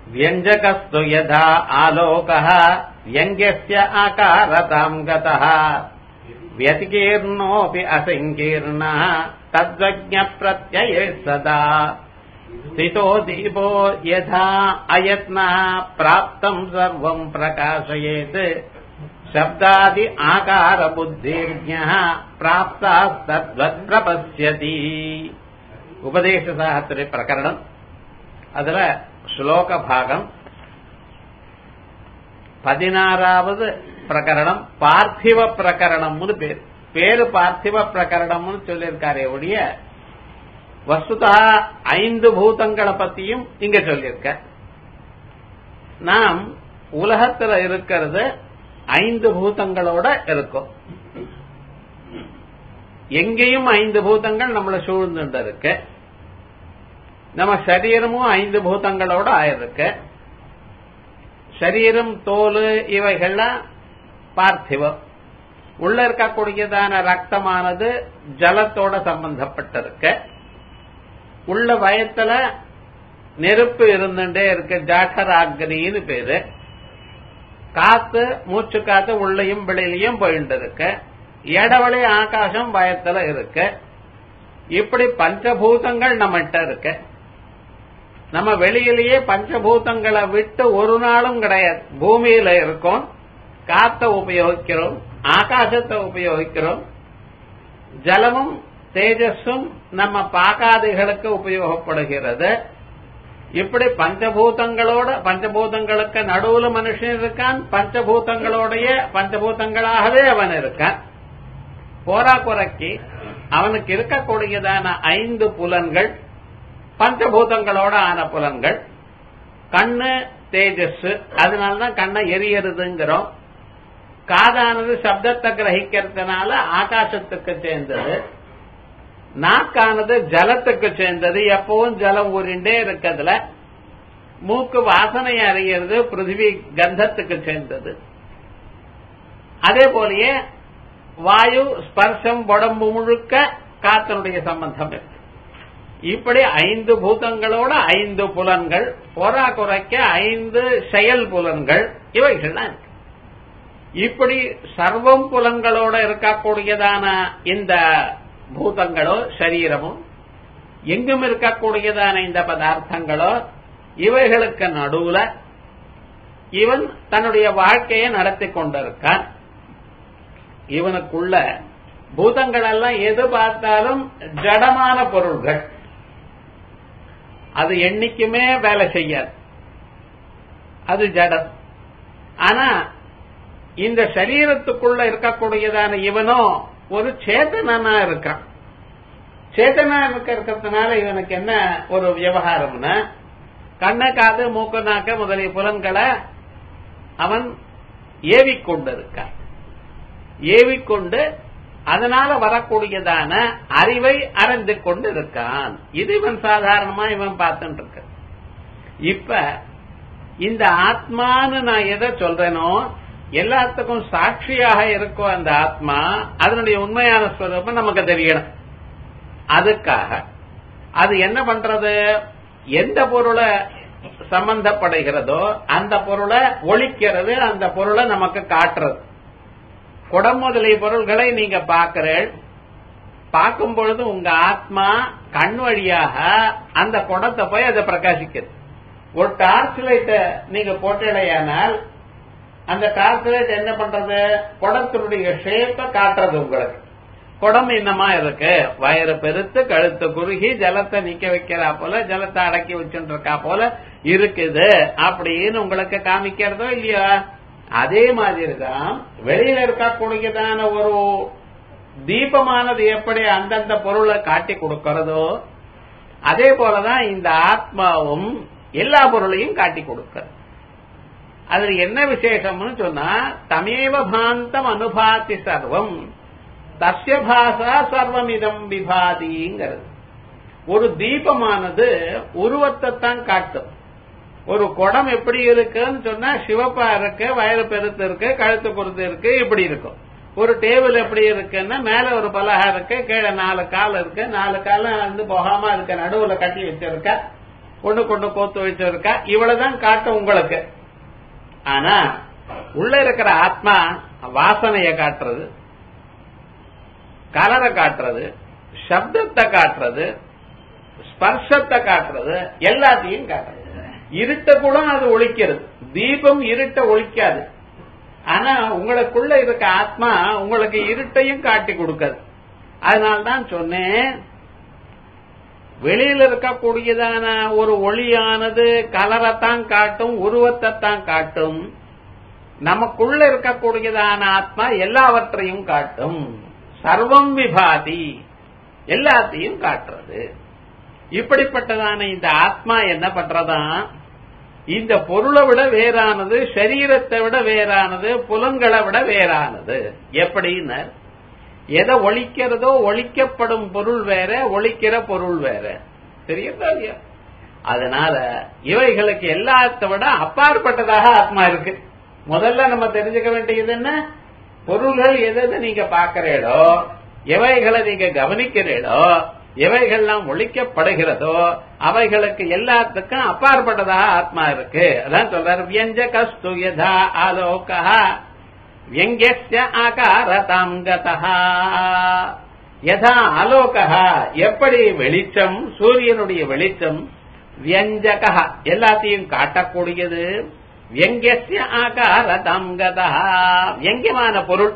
व्यञ्जकस्तु यथा आलोकः व्यङ्ग्यस्य आकारताम् गतः व्यतिकीर्णोऽपि असङ्कीर्णः तद्वज्ञप्रत्यये सदा स्थितो दीपो यथा अयत्नः प्राप्तम् सर्वम् प्रकाशयेत् शब्दादि आकारबुद्धिर्ज्ञः प्राप्तास्तद्वत् प्रपश्यति உபதேசசாஸ்திர பிரகரணம் அதுல ஸ்லோக பாகம் பதினாறாவது பிரகரணம் பார்த்திவ பிரகரணம்னு பேர் பேரு பார்த்திவ பிரகரணம்னு சொல்லியிருக்காரே ஒழிய வஸ்துதா ஐந்து பூதங்களை பத்தியும் இங்க சொல்லியிருக்க நாம் உலகத்துல இருக்கிறது ஐந்து பூதங்களோட இருக்கும் எங்கேயும் ஐந்து பூதங்கள் நம்மளை சூழ்ந்துட்டு இருக்கு நம்ம சரீரமும் ஐந்து பூதங்களோட ஆயிருக்கு சரீரம் தோல் இவைகள்லாம் பார்த்திவம் உள்ள இருக்கக்கூடியதான ரத்தமானது ஜலத்தோட சம்பந்தப்பட்டிருக்கு உள்ள வயத்துல நெருப்பு இருந்துட்டே இருக்கு ஜாகராக்னின்னு பேரு காத்து மூச்சு காத்து உள்ளையும் வெளியிலையும் போயிட்டு இருக்கு இடவழி ஆகாசம் பயத்துல இருக்கு இப்படி பஞ்சபூதங்கள் நம்மகிட்ட இருக்கு நம்ம வெளியிலேயே பஞ்சபூதங்களை விட்டு ஒரு நாளும் கிடையாது பூமியில இருக்கோம் காத்த உபயோகிக்கிறோம் ஆகாசத்தை உபயோகிக்கிறோம் ஜலமும் தேஜஸும் நம்ம பாகாதிகளுக்கு உபயோகப்படுகிறது இப்படி பஞ்சபூதங்களோட பஞ்சபூதங்களுக்கு நடுவுல மனுஷன் இருக்கான் பஞ்சபூதங்களோடைய பஞ்சபூதங்களாகவே அவன் இருக்கான் போரா குறைக்கு அவனுக்கு இருக்கக்கூடியதான ஐந்து புலன்கள் பஞ்சபூதங்களோட ஆன புலன்கள் கண்ணு தேஜஸ் அதனாலதான் கண்ணை எரியறதுங்கிறோம் காதானது சப்தத்தை கிரகிக்கிறதுனால ஆகாசத்துக்கு சேர்ந்தது நாக்கானது ஜலத்துக்கு சேர்ந்தது எப்பவும் ஜலம் ஊறிண்டே இருக்கிறதுல மூக்கு வாசனை அறிகிறது பிருத்திவி கந்தத்துக்கு சேர்ந்தது அதே போலயே வாயு ஸ்பர்சம் உடம்பு முழுக்க காத்தனுடைய சம்பந்தம் இருக்கு இப்படி ஐந்து பூதங்களோட ஐந்து புலன்கள் பொறா குறைக்க ஐந்து செயல் புலன்கள் இவைகள்லாம் இருக்கு இப்படி சர்வம் புலன்களோட இருக்கக்கூடியதான இந்த பூதங்களோ சரீரமும் எங்கும் இருக்கக்கூடியதான இந்த பதார்த்தங்களோ இவைகளுக்கு நடுவுல இவன் தன்னுடைய வாழ்க்கையை நடத்தி கொண்டிருக்கான் இவனுக்குள்ள பூதங்கள் எல்லாம் எது பார்த்தாலும் ஜடமான பொருள்கள் அது என்னைக்குமே வேலை செய்யாது அது ஜடம் ஆனா இந்த சரீரத்துக்குள்ள இருக்கக்கூடியதான இவனோ ஒரு சேத்தனா இருக்கான் சேத்தனா இருக்கிறதுனால இவனுக்கு என்ன ஒரு விவகாரம்னா கண்ண காது மூக்கு நாக்க முதலிய புலன்களை அவன் ஏவிக்கொண்டு இருக்கான் ஏவிக்கொண்டு அதனால வரக்கூடியதான அறிவை அறிந்து கொண்டு இருக்கான் இது இவன் சாதாரணமா இவன் பார்த்துட்டு இருக்க இப்ப இந்த ஆத்மான்னு நான் எதை சொல்றேனோ எல்லாத்துக்கும் சாட்சியாக இருக்கும் அந்த ஆத்மா அதனுடைய உண்மையான ஸ்வரூபம் நமக்கு தெரியணும் அதுக்காக அது என்ன பண்றது எந்த பொருளை சம்பந்தப்படுகிறதோ அந்த பொருளை ஒழிக்கிறது அந்த பொருளை நமக்கு காட்டுறது குடம் முதலிய பொருள்களை நீங்க பார்க்கிறேன் பார்க்கும் பொழுது உங்க ஆத்மா கண் வழியாக அந்த குடத்தை போய் அதை பிரகாசிக்கிறது ஒரு டார்ச் லைட்ட நீங்க போட்டடையானால் அந்த டார்ச் லைட் என்ன பண்றது குடத்தினுடைய ஷேப்பை காட்டுறது உங்களுக்கு குடம் என்னமா இருக்கு வயிறு பெருத்து கழுத்து குறுகி ஜலத்தை நிக்க வைக்கிறா போல ஜலத்தை அடக்கி வச்சுட்டு இருக்கா போல இருக்குது அப்படின்னு உங்களுக்கு காமிக்கிறதோ இல்லையா அதே மாதிரி தான் வெளியில இருக்கக்கூடியதான ஒரு தீபமானது எப்படி அந்தந்த பொருளை காட்டி கொடுக்கிறதோ அதே போலதான் இந்த ஆத்மாவும் எல்லா பொருளையும் காட்டி கொடுக்கிறது அதுல என்ன விசேஷம்னு சொன்னா தமேவ பாந்தம் அனுபாதி சர்வம் தஸ்ய பாசா சர்வமிதம் விபாதிங்கிறது ஒரு தீபமானது உருவத்தை தான் காட்டும் ஒரு குடம் எப்படி இருக்குன்னு சொன்னா சிவப்பா இருக்கு வயறு பெருத்து இருக்கு கழுத்து பொறுத்து இருக்கு இப்படி இருக்கும் ஒரு டேபிள் எப்படி இருக்குன்னா மேல ஒரு பலகா இருக்கு கீழே நாலு கால் இருக்கு நாலு காலம் வந்து போகாம இருக்க நடுவுல கட்டி வச்சிருக்க ஒண்ணு கொண்டு கோத்து வச்சிருக்கா இவ்வளவுதான் காட்டும் உங்களுக்கு ஆனா உள்ள இருக்கிற ஆத்மா வாசனைய காட்டுறது கலரை காட்டுறது சப்தத்தை காட்டுறது ஸ்பர்ஷத்தை காட்டுறது எல்லாத்தையும் காட்டுறது இருட்ட கூட அது ஒழிக்கிறது தீபம் இருட்ட ஒழிக்காது ஆனா உங்களுக்குள்ள இருக்க ஆத்மா உங்களுக்கு இருட்டையும் காட்டி கொடுக்காது அதனால்தான் சொன்னேன் வெளியில இருக்கக்கூடியதான ஒரு ஒளியானது கலரைத்தான் காட்டும் உருவத்தை தான் காட்டும் நமக்குள்ள இருக்கக்கூடியதான ஆத்மா எல்லாவற்றையும் காட்டும் சர்வம் விபாதி எல்லாத்தையும் காட்டுறது இப்படிப்பட்டதான இந்த ஆத்மா என்ன பண்றதா இந்த பொருளை விட வேறானது சரீரத்தை விட வேறானது புலன்களை விட வேறானது எப்படின்னு எதை ஒழிக்கிறதோ ஒழிக்கப்படும் பொருள் வேற ஒழிக்கிற பொருள் வேற தெரியுதா இல்லையா அதனால இவைகளுக்கு எல்லாத்த விட அப்பாற்பட்டதாக ஆத்மா இருக்கு முதல்ல நம்ம தெரிஞ்சுக்க வேண்டியது என்ன பொருள்கள் எதை நீங்க பாக்கிறீடோ எவைகளை நீங்க கவனிக்கிறீடோ எவைகள்லாம் ஒழிக்கப்படுகிறதோ அவைகளுக்கு எல்லாத்துக்கும் அப்பாற்பட்டதாக ஆத்மா இருக்கு அதான் சொல்றாரு வியஞ்சகஸ்து யதா ஆலோகா வியங்கிய ஆகாரதாம் கதா யதா ஆலோகா எப்படி வெளிச்சம் சூரியனுடைய வெளிச்சம் வியஞ்சக எல்லாத்தையும் காட்டக்கூடியது வியங்கிய ஆகாரதாம் கதா வியங்கியமான பொருள்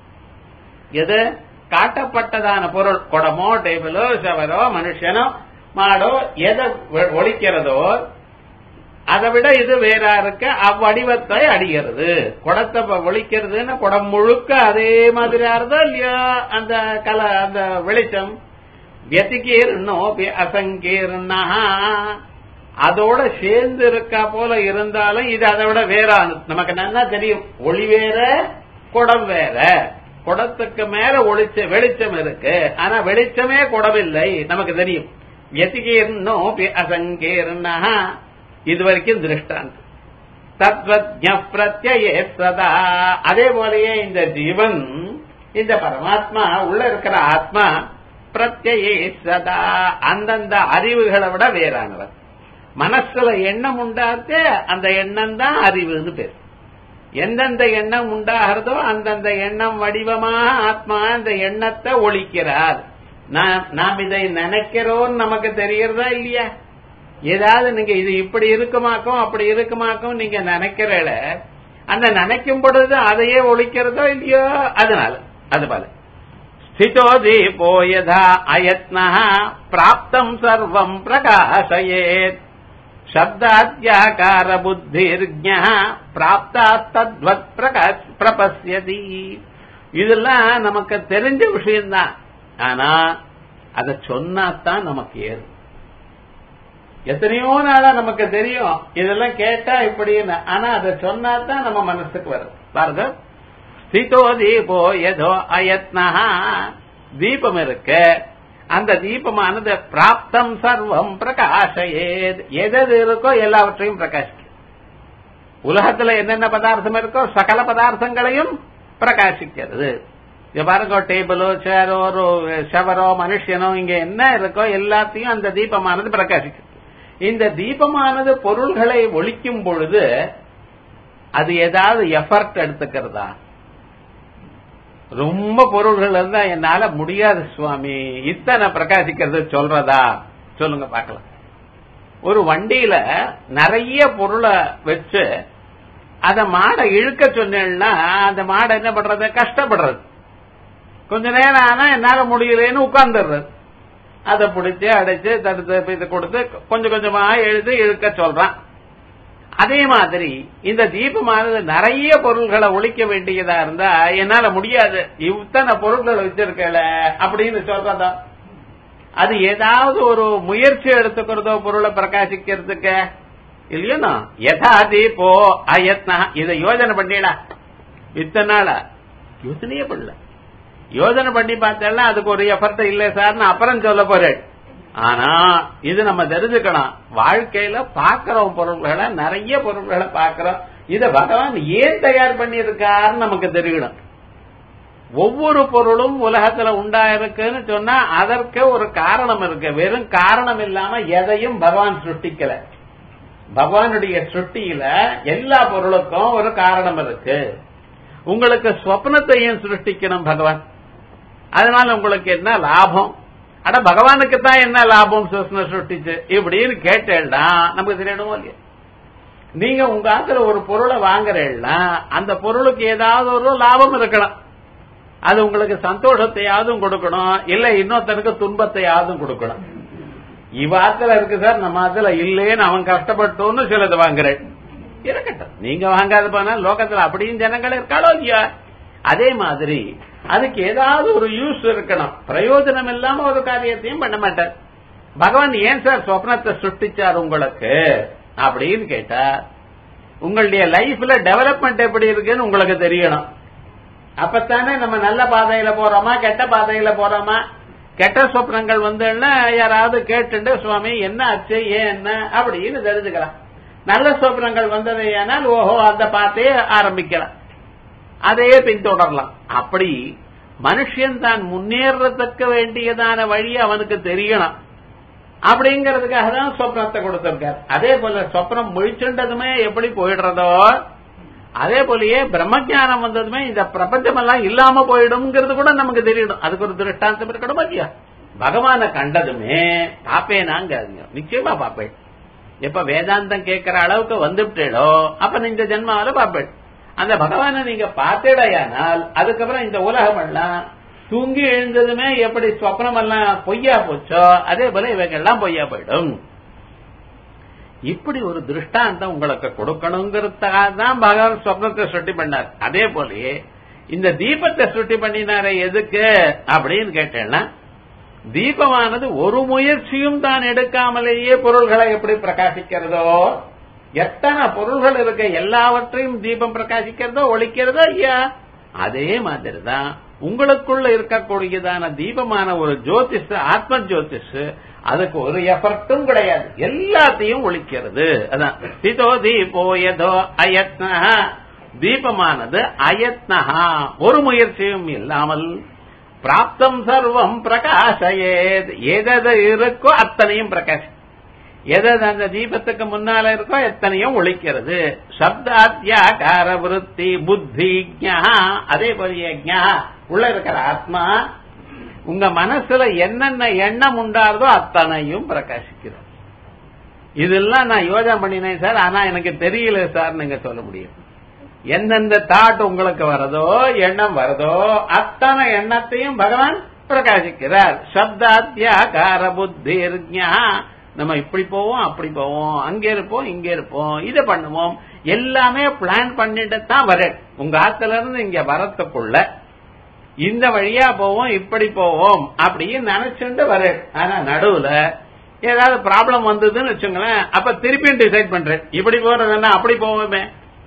எது காட்டப்பட்டதான பொருள் குடமோ டேபிளோ ஷவரோ மனுஷனோ மாடோ எதை ஒழிக்கிறதோ அதை விட இது வேற இருக்க அவ்வடிவத்தை அடிகிறது குடத்தை ஒழிக்கிறதுன்னு குடம் முழுக்க அதே மாதிரியா இருந்தோ இல்லையோ அந்த கல அந்த வெளிச்சம் வியதிகீர்னோ அசங்கீர்னா அதோட சேர்ந்து இருக்கா போல இருந்தாலும் இது அதை விட வேற நமக்கு நல்லா தெரியும் ஒளி வேற குடம் வேற குடத்துக்கு மேல ஒளிச்ச வெளிச்சம் இருக்கு ஆனா வெளிச்சமே குடமில்லை நமக்கு தெரியும் வியதிகீர்னோ அசங்கீர்னா இது வரைக்கும் திருஷ்டாந்தம் தத்வஜ பிரத்யே சதா அதே போலயே இந்த ஜீவன் இந்த பரமாத்மா உள்ள இருக்கிற ஆத்மா பிரத்யே சதா அந்தந்த அறிவுகளை விட வேறானவர் மனசுல எண்ணம் உண்டாத்தே அந்த எண்ணம் தான் அறிவுன்னு பேர் எந்தெந்த எண்ணம் உண்டாகிறதோ அந்தந்த எண்ணம் வடிவமாக ஆத்மா அந்த எண்ணத்தை ஒழிக்கிறார் நாம் இதை நினைக்கிறோம் நமக்கு தெரியறதா இல்லையா ஏதாவது நீங்க இது இப்படி இருக்குமாக்கும் அப்படி இருக்குமாக்கும் நீங்க நினைக்கிறல அந்த நினைக்கும் பொழுது அதையே ஒழிக்கிறதோ இல்லையோ அதனால அது போல ஸ்திதோ தீபோ யதா அயத்ன பிராப்தம் சர்வம் பிரகாசயேத் சப்தாத்யாகார புத்திர்ஜ பிராப்தா தத்வத் பிரபஸ்யதி இதெல்லாம் நமக்கு தெரிஞ்ச விஷயம்தான் ஆனா அதை சொன்னாதான் நமக்கு ஏறும் எத்தனையோ நாளா நமக்கு தெரியும் இதெல்லாம் கேட்டா இப்படின்னு ஆனா அதை சொன்னாதான் நம்ம மனசுக்கு வரும் பாருங்க ஸ்திதோ தீபோ ஏதோ அயத்னா தீபம் இருக்கு அந்த தீபமானது பிராப்தம் சர்வம் பிரகாசேத் எது இருக்கோ எல்லாவற்றையும் பிரகாசிக்கும் உலகத்துல என்னென்ன பதார்த்தம் இருக்கோ சகல பதார்த்தங்களையும் பிரகாசிக்கிறது இங்க பாருங்க டேபிளோ சேரோ ஷவரோ மனுஷனோ இங்க என்ன இருக்கோ எல்லாத்தையும் அந்த தீபமானது பிரகாசிக்கும் இந்த தீபமானது பொருள்களை ஒழிக்கும் பொழுது அது ஏதாவது எஃபர்ட் எடுத்துக்கிறதா ரொம்ப பொருள்கள் இருந்தா என்னால முடியாது சுவாமி இத்தனை பிரகாசிக்கிறது சொல்றதா சொல்லுங்க பார்க்கலாம் ஒரு வண்டியில நிறைய பொருளை வச்சு அத மாடை இழுக்க சொன்னேன்னா அந்த மாடை என்ன பண்றது கஷ்டப்படுறது கொஞ்ச நேரம் ஆனா என்னால முடியலன்னு உட்கார்ந்துடுறது அதை பிடிச்சு அடைச்சு தடுத்து இது கொடுத்து கொஞ்சம் கொஞ்சமா எழுதி இழுக்க சொல்றான் அதே மாதிரி இந்த தீபமானது நிறைய பொருள்களை ஒழிக்க வேண்டியதா இருந்தா என்னால முடியாது இத்தனை பொருட்களை வச்சிருக்கல அப்படின்னு சொல்றதா அது ஏதாவது ஒரு முயற்சி எடுத்துக்கிறதோ பொருளை பிரகாசிக்கிறதுக்கு இல்லையா யதா தீபோ அயத்னா இதை யோஜனை பண்ணிடா இத்தனை நாளா யோசனையே பண்ணல யோஜனை பண்ணி பார்த்தேன்னா அதுக்கு ஒரு எஃபர்ட் இல்லை சார் நான் அப்புறம் சொல்ல போறேன் ஆனா இது நம்ம தெரிஞ்சுக்கணும் வாழ்க்கையில பாக்கிறோம் பொருள்களை நிறைய பொருள்களை பாக்கிறோம் இத பகவான் ஏன் தயார் பண்ணியிருக்காருன்னு நமக்கு தெரியணும் ஒவ்வொரு பொருளும் உலகத்துல உண்டாயிருக்குன்னு சொன்னா அதற்கு ஒரு காரணம் இருக்கு வெறும் காரணம் இல்லாம எதையும் பகவான் சிருஷ்டிக்கல பகவானுடைய சிருஷ்டியில எல்லா பொருளுக்கும் ஒரு காரணம் இருக்கு உங்களுக்கு ஸ்வப்னத்தையும் சிருஷ்டிக்கணும் பகவான் அதனால உங்களுக்கு என்ன லாபம் அட பகவானுக்கு தான் என்ன லாபம் சொப்ன சிருஷ்டிச்சு இப்படின்னு கேட்டேன்னா நமக்கு தெரியணுமோ இல்லையா நீங்க உங்க ஆத்துல ஒரு பொருளை வாங்குறேன்னா அந்த பொருளுக்கு ஏதாவது ஒரு லாபம் இருக்கலாம் அது உங்களுக்கு சந்தோஷத்தையாவதும் கொடுக்கணும் இல்ல இன்னொருத்தனுக்கு துன்பத்தையாவதும் கொடுக்கணும் இவ ஆத்துல இருக்கு சார் நம்ம ஆத்துல இல்லேன்னு அவன் கஷ்டப்பட்டோன்னு சிலது வாங்குறேன் இருக்கட்டும் நீங்க வாங்காத போனா லோகத்துல அப்படியும் ஜனங்கள் இருக்காளோ இல்லையா அதே மாதிரி அதுக்கு ஏதாவது ஒரு யூஸ் இருக்கணும் பிரயோஜனம் இல்லாம ஒரு காரியத்தையும் பண்ண மாட்டார் பகவான் ஏன் சார் சொப்னத்தை சுட்டிச்சார் உங்களுக்கு அப்படின்னு கேட்டா உங்களுடைய லைஃப்ல டெவலப்மெண்ட் எப்படி இருக்குன்னு உங்களுக்கு தெரியணும் அப்பத்தானே நம்ம நல்ல பாதையில போறோமா கெட்ட பாதையில போறோமா கெட்ட சொப்னங்கள் வந்தோன்னா யாராவது கேட்டுட்டு சுவாமி என்ன ஆச்சு ஏன் என்ன அப்படின்னு தெரிஞ்சுக்கலாம் நல்ல சொப்னங்கள் வந்தது ஏனால் ஓஹோ அந்த பாத்தையே ஆரம்பிக்கலாம் அதையே பின்தொடரலாம் அப்படி மனுஷன் தான் முன்னேறதுக்கு வேண்டியதான வழி அவனுக்கு தெரியணும் அப்படிங்கறதுக்காக தான் சொப்னத்தை கொடுத்திருக்கார் அதே போல சொப்னம் முழிச்சுண்டதுமே எப்படி போயிடுறதோ அதே போலயே பிரம்மஜானம் வந்ததுமே இந்த பிரபஞ்சம் எல்லாம் இல்லாம போயிடும்ங்கிறது கூட நமக்கு தெரியணும் அதுக்கு ஒரு திருஷ்டாந்தம் இருக்கணும் இல்லையா பகவான கண்டதுமே பாப்பேனாங்க நிச்சயமா பாப்பேன் எப்ப வேதாந்தம் கேட்கிற அளவுக்கு வந்துவிட்டேடோ அப்ப இந்த ஜென்மாவில பாப்பேன் அந்த பகவானை நீங்க பார்த்தேடையானால் அதுக்கப்புறம் இந்த உலகம் எல்லாம் தூங்கி எழுந்ததுமே எப்படி சொப்னம் எல்லாம் பொய்யா போச்சோ அதே போல இவங்க எல்லாம் பொய்யா போயிடும் இப்படி ஒரு திருஷ்டாந்தம் உங்களுக்கு கொடுக்கணுங்கிறதுக்காக தான் பகவான் சொப்னத்தை சுட்டி பண்ணார் அதே போலயே இந்த தீபத்தை சுட்டி பண்ணினாரே எதுக்கு அப்படின்னு கேட்டேன்னா தீபமானது ஒரு முயற்சியும் தான் எடுக்காமலேயே பொருள்களை எப்படி பிரகாசிக்கிறதோ எத்தனை பொருள்கள் இருக்க எல்லாவற்றையும் தீபம் பிரகாசிக்கிறதோ ஒழிக்கிறதோ ஐயா அதே மாதிரிதான் உங்களுக்குள்ள இருக்கக்கூடியதான தீபமான ஒரு ஜோதிஷ் ஆத்ம ஜோதிஷ் அதுக்கு ஒரு எஃபர்ட்டும் கிடையாது எல்லாத்தையும் ஒழிக்கிறது அதான் சிதோ தீபோ எதோ அயத்னஹா தீபமானது அயத்னஹா ஒரு முயற்சியும் இல்லாமல் பிராப்தம் சர்வம் பிரகாசயேத் எதது இருக்கோ அத்தனையும் பிரகாஷ் எதது அந்த தீபத்துக்கு முன்னால இருக்கோ எத்தனையும் ஒழிக்கிறது சப்தாத்தியாகார விருத்தி புத்தி ஜா அதே போல ஜா உள்ள இருக்கிற ஆத்மா உங்க மனசுல என்னென்ன எண்ணம் உண்டாருதோ அத்தனையும் பிரகாசிக்கிறது இதெல்லாம் நான் யோஜனை பண்ணினேன் சார் ஆனா எனக்கு தெரியல சார் நீங்க சொல்ல முடியும் எந்தெந்த தாட் உங்களுக்கு வரதோ எண்ணம் வரதோ அத்தனை எண்ணத்தையும் பகவான் பிரகாசிக்கிறார் சப்தாத்தியாகார புத்தி நம்ம இப்படி போவோம் அப்படி போவோம் அங்க இருப்போம் இங்க இருப்போம் இதை பண்ணுவோம் எல்லாமே பிளான் பண்ணிட்டு தான் வர உங்க ஆத்துல இருந்து இங்க வரத்துக்குள்ள இந்த வழியா போவோம் இப்படி போவோம் அப்படின்னு நினைச்சுட்டு வர ஆனா நடுவுல ஏதாவது ப்ராப்ளம் வந்ததுன்னு வச்சுங்களேன் அப்ப திருப்பியும் டிசைட் பண்றேன் இப்படி போறதுன்னா அப்படி போவோமே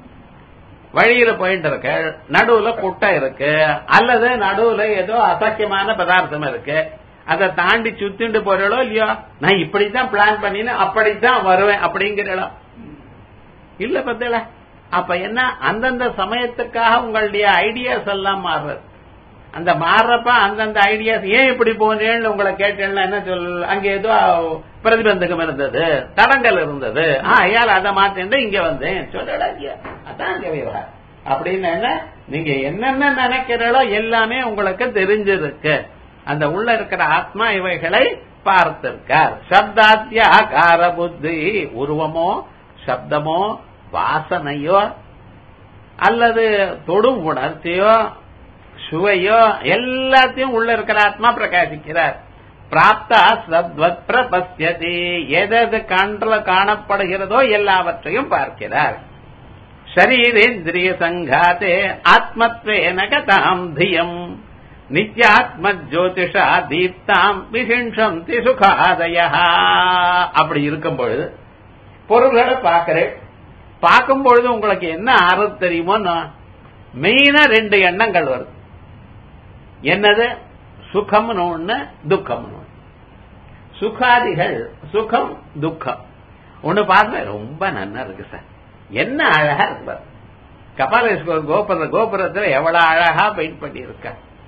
வழியில போயிட்டு இருக்க நடுவுல குட்டை இருக்கு அல்லது நடுவுல ஏதோ அசக்கியமான பதார்த்தம் இருக்கு அதை தாண்டி சுத்திண்டு போறீங்களோ இல்லையோ நான் இப்படித்தான் பிளான் பண்ணினேன் அப்படித்தான் வருவேன் அப்படிங்கிறீங்களோ இல்ல பத்தல அப்ப என்ன அந்தந்த சமயத்துக்காக உங்களுடைய ஐடியாஸ் எல்லாம் மாறுறது அந்த மாறுறப்ப அந்தந்த ஐடியாஸ் ஏன் இப்படி போனேன்னு உங்களை கேட்டேன்னா என்ன சொல் அங்க ஏதோ பிரதிபந்தகம் இருந்தது தடங்கள் இருந்தது ஆ ஐயால் அதை மாத்தேன் இங்க வந்தேன் சொல்லடா அதான் இங்க விவகாரம் அப்படின்னு என்ன நீங்க என்னென்ன நினைக்கிறீங்களோ எல்லாமே உங்களுக்கு தெரிஞ்சிருக்கு அந்த உள்ள இருக்கிற ஆத்மா இவைகளை பார்த்திருக்கார் சப்தாத்தியாகார புத்தி உருவமோ சப்தமோ வாசனையோ அல்லது தொடும் உணர்ச்சியோ சுவையோ எல்லாத்தையும் உள்ள இருக்கிற ஆத்மா பிரகாசிக்கிறார் பிராப்தா சத்வத் பிரபஸ்யதி எதது கண்ல காணப்படுகிறதோ எல்லாவற்றையும் பார்க்கிறார் ஷரீரேந்திரிய சங்காத்தே ஆத்மத்வேன கதாம் தியம் நித்யாத்ம ஜோதிஷா தீப்தாம் விசிஷம் சுகாதய அப்படி இருக்கும் பொழுது பொருள்களை பார்க்கிறேன் பார்க்கும் பொழுது உங்களுக்கு என்ன ஆறுது தெரியுமோ மெயினா ரெண்டு எண்ணங்கள் வருது என்னது சுகம்னு ஒண்ணு துக்கம்னு ஒண்ணு சுகாதிகள் சுகம் துக்கம் ஒண்ணு பார்க்க ரொம்ப நன்னா இருக்கு சார் என்ன அழகா இருக்கு பாரு கபாலேஸ்வரர் கோபுர கோபுரத்துல எவ்வளவு அழகா பெயிண்ட் பண்ணி இருக்க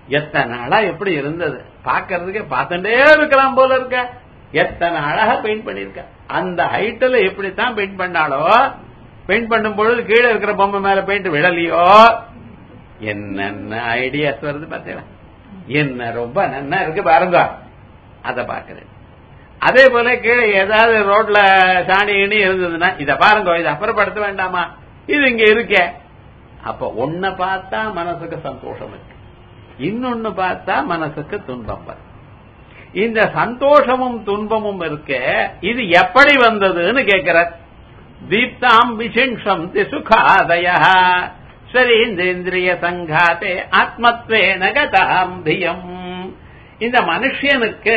எத்தனை நாளா எப்படி இருந்தது பாக்குறதுக்கு பார்த்துட்டே இருக்கலாம் போல இருக்க எத்தனை அழகா பெயிண்ட் பண்ணிருக்க அந்த ஹைட்ல எப்படித்தான் பெயிண்ட் பண்ணாலோ பெயிண்ட் பண்ணும் பொழுது கீழே இருக்கிற பொம்மை மேல பெயிண்ட் விடலையோ என்னென்ன ஐடியாஸ் வருது பாத்தீங்களா என்ன ரொம்ப நன்னா இருக்கு பாருங்க அத பாக்குறேன் அதே போல கீழே ஏதாவது ரோட்ல சாணி இணி இருந்ததுன்னா இத பாருங்க இதை அப்புறப்படுத்த வேண்டாமா இது இங்க இருக்கே அப்ப ஒன்ன பார்த்தா மனசுக்கு சந்தோஷம் இருக்கு இன்னொன்னு பார்த்தா மனசுக்கு துன்பம் வரும் இந்த சந்தோஷமும் துன்பமும் இருக்க இது எப்படி வந்ததுன்னு கேட்கிறார் தீப்தாம் விசிஷம் சுகாதய சரீந்திரிய சங்காத்தே ஆத்மத்வேன கதாம் தியம் இந்த மனுஷனுக்கு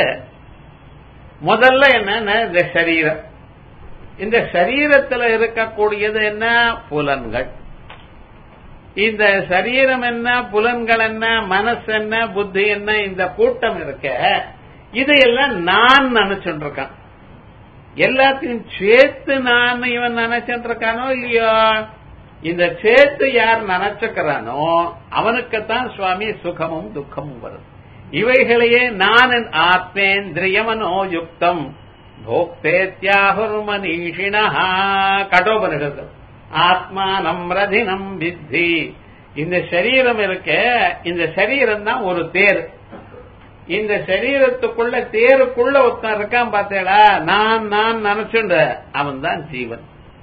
முதல்ல என்ன இந்த சரீரம் இந்த சரீரத்தில் இருக்கக்கூடியது என்ன புலன்கள் இந்த சரீரம் என்ன புலன்கள் என்ன மனசு என்ன புத்தி என்ன இந்த கூட்டம் இருக்க இதையெல்லாம் நான் நினைச்சுட்டு இருக்கான் எல்லாத்தையும் சேர்த்து நான் இவன் நினைச்சிட்டு இருக்கானோ இல்லையோ இந்த சேர்த்து யார் நினைச்சுக்கிறானோ அவனுக்குத்தான் சுவாமி சுகமும் துக்கமும் வரும் இவைகளையே நான் ஆத்மேந்திரியமனோ யுக்தம் போக்தேத்யாகுர்மனீஷிணா கடோபனிஷத்து ஆத்மானம் ரதினம் வித்தி இந்த சரீரம் இருக்க இந்த சரீரம் தான் ஒரு தேர் இந்த சரீரத்துக்குள்ள தேருக்குள்ள ஒருத்தன் இருக்கான் பார்த்தேடா நான் நான் நினைச்சுண்ட அவன் தான் ஜீவன்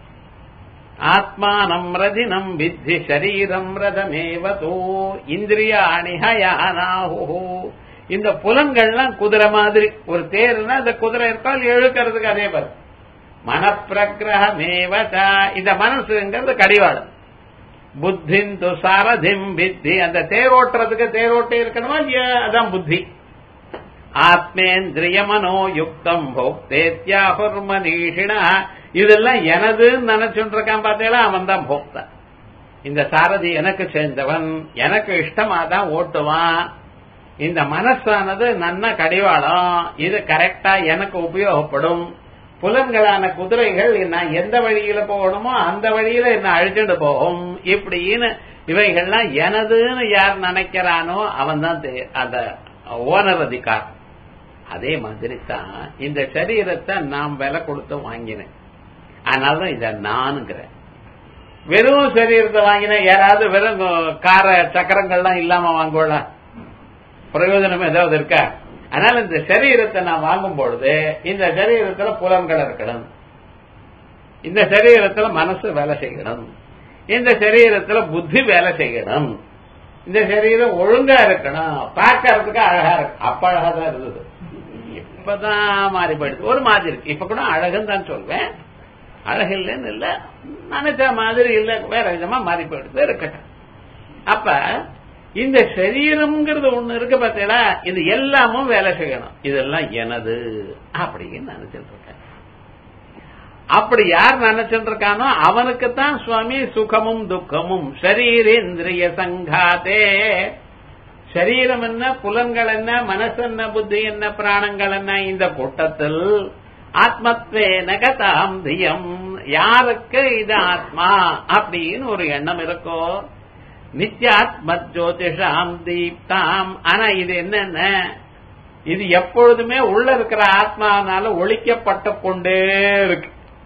ஆத்மானம் ரதினம் வித்தி சரீரம் ரதமேவதோ இந்திரியாணி ஹயானாஹோ இந்த புலன்கள்லாம் குதிரை மாதிரி ஒரு தேர்னா இந்த குதிரை இருக்கால் எழுக்கிறதுக்கு அதே மாதிரி மனப்பிரகிரகமேவதா இந்த மனசுங்கிறது கடிவாளம் புத்திந்து சாரதிம் வித்தி அந்த தேரோட்டுறதுக்கு தேரோட்டை இருக்கணுமா இல்லையா அதான் புத்தி ஆத்மேந்திரியமனோ யுக்தம் போக்தேத்யாகுர்மனீஷிணா இதெல்லாம் எனதுன்னு நினைச்சுட்டு இருக்கான் பார்த்தீங்களா அவன் தான் போக்தா இந்த சாரதி எனக்கு சேர்ந்தவன் எனக்கு இஷ்டமா தான் ஓட்டுவான் இந்த மனசானது நன்ன கடிவாளம் இது கரெக்டா எனக்கு உபயோகப்படும் புலன்களான குதிரைகள் நான் எந்த வழியில போகணுமோ அந்த வழியில என்ன அழிச்சுட்டு போகும் இப்படின்னு இவைகள்லாம் எனதுன்னு யார் நினைக்கிறானோ அவன் தான் அந்த ஓனர் அதிகார் அதே மாதிரி தான் இந்த சரீரத்தை நாம் விலை கொடுத்து வாங்கினேன் அதனாலதான் இத நானுங்கிறேன் வெறும் சரீரத்தை வாங்கின யாராவது வெறும் கார சக்கரங்கள்லாம் இல்லாம வாங்குவல பிரயோஜனம் ஏதாவது இருக்கா அதனால இந்த சரீரத்தை நான் வாங்கும் பொழுது இந்த சரீரத்துல புலன்கள் இருக்கணும் இந்த சரீரத்துல மனசு வேலை செய்யணும் இந்த சரீரத்துல புத்தி வேலை செய்யணும் இந்த சரீரம் ஒழுங்கா இருக்கணும் பார்க்கறதுக்கு அழகா இருக்கு அப்ப அழகா தான் இருந்தது இப்பதான் மாறி போயிடுது ஒரு மாதிரி இருக்கு இப்ப கூட அழகுன்னு தான் சொல்வேன் அழகு இல்லைன்னு இல்ல நினைச்ச மாதிரி இல்ல வேற விதமா மாறி போயிடுது இருக்கட்டும் அப்ப இந்த சரீரம்ங்கிறது ஒண்ணு இருக்கு பார்த்தீங்களா இது எல்லாமும் வேலை செய்யணும் இதெல்லாம் எனது அப்படின்னு நினைச்சிட்டு இருக்கேன் அப்படி யார் நினைச்சிட்டு இருக்கானோ அவனுக்குத்தான் சுவாமி சுகமும் துக்கமும் சரீரேந்திரிய சங்காத்தே சரீரம் என்ன புலன்கள் என்ன மனசு என்ன புத்தி என்ன பிராணங்கள் என்ன இந்த கூட்டத்தில் ஆத்மத்வே நகதாம் தியம் யாருக்கு இது ஆத்மா அப்படின்னு ஒரு எண்ணம் இருக்கோ நித்யாத்ம ஜோதிஷாம் தீப்தாம் ஆனா இது என்னென்ன இது எப்பொழுதுமே உள்ள இருக்கிற ஆத்மானால ஒழிக்கப்பட்டு கொண்டே இருக்கு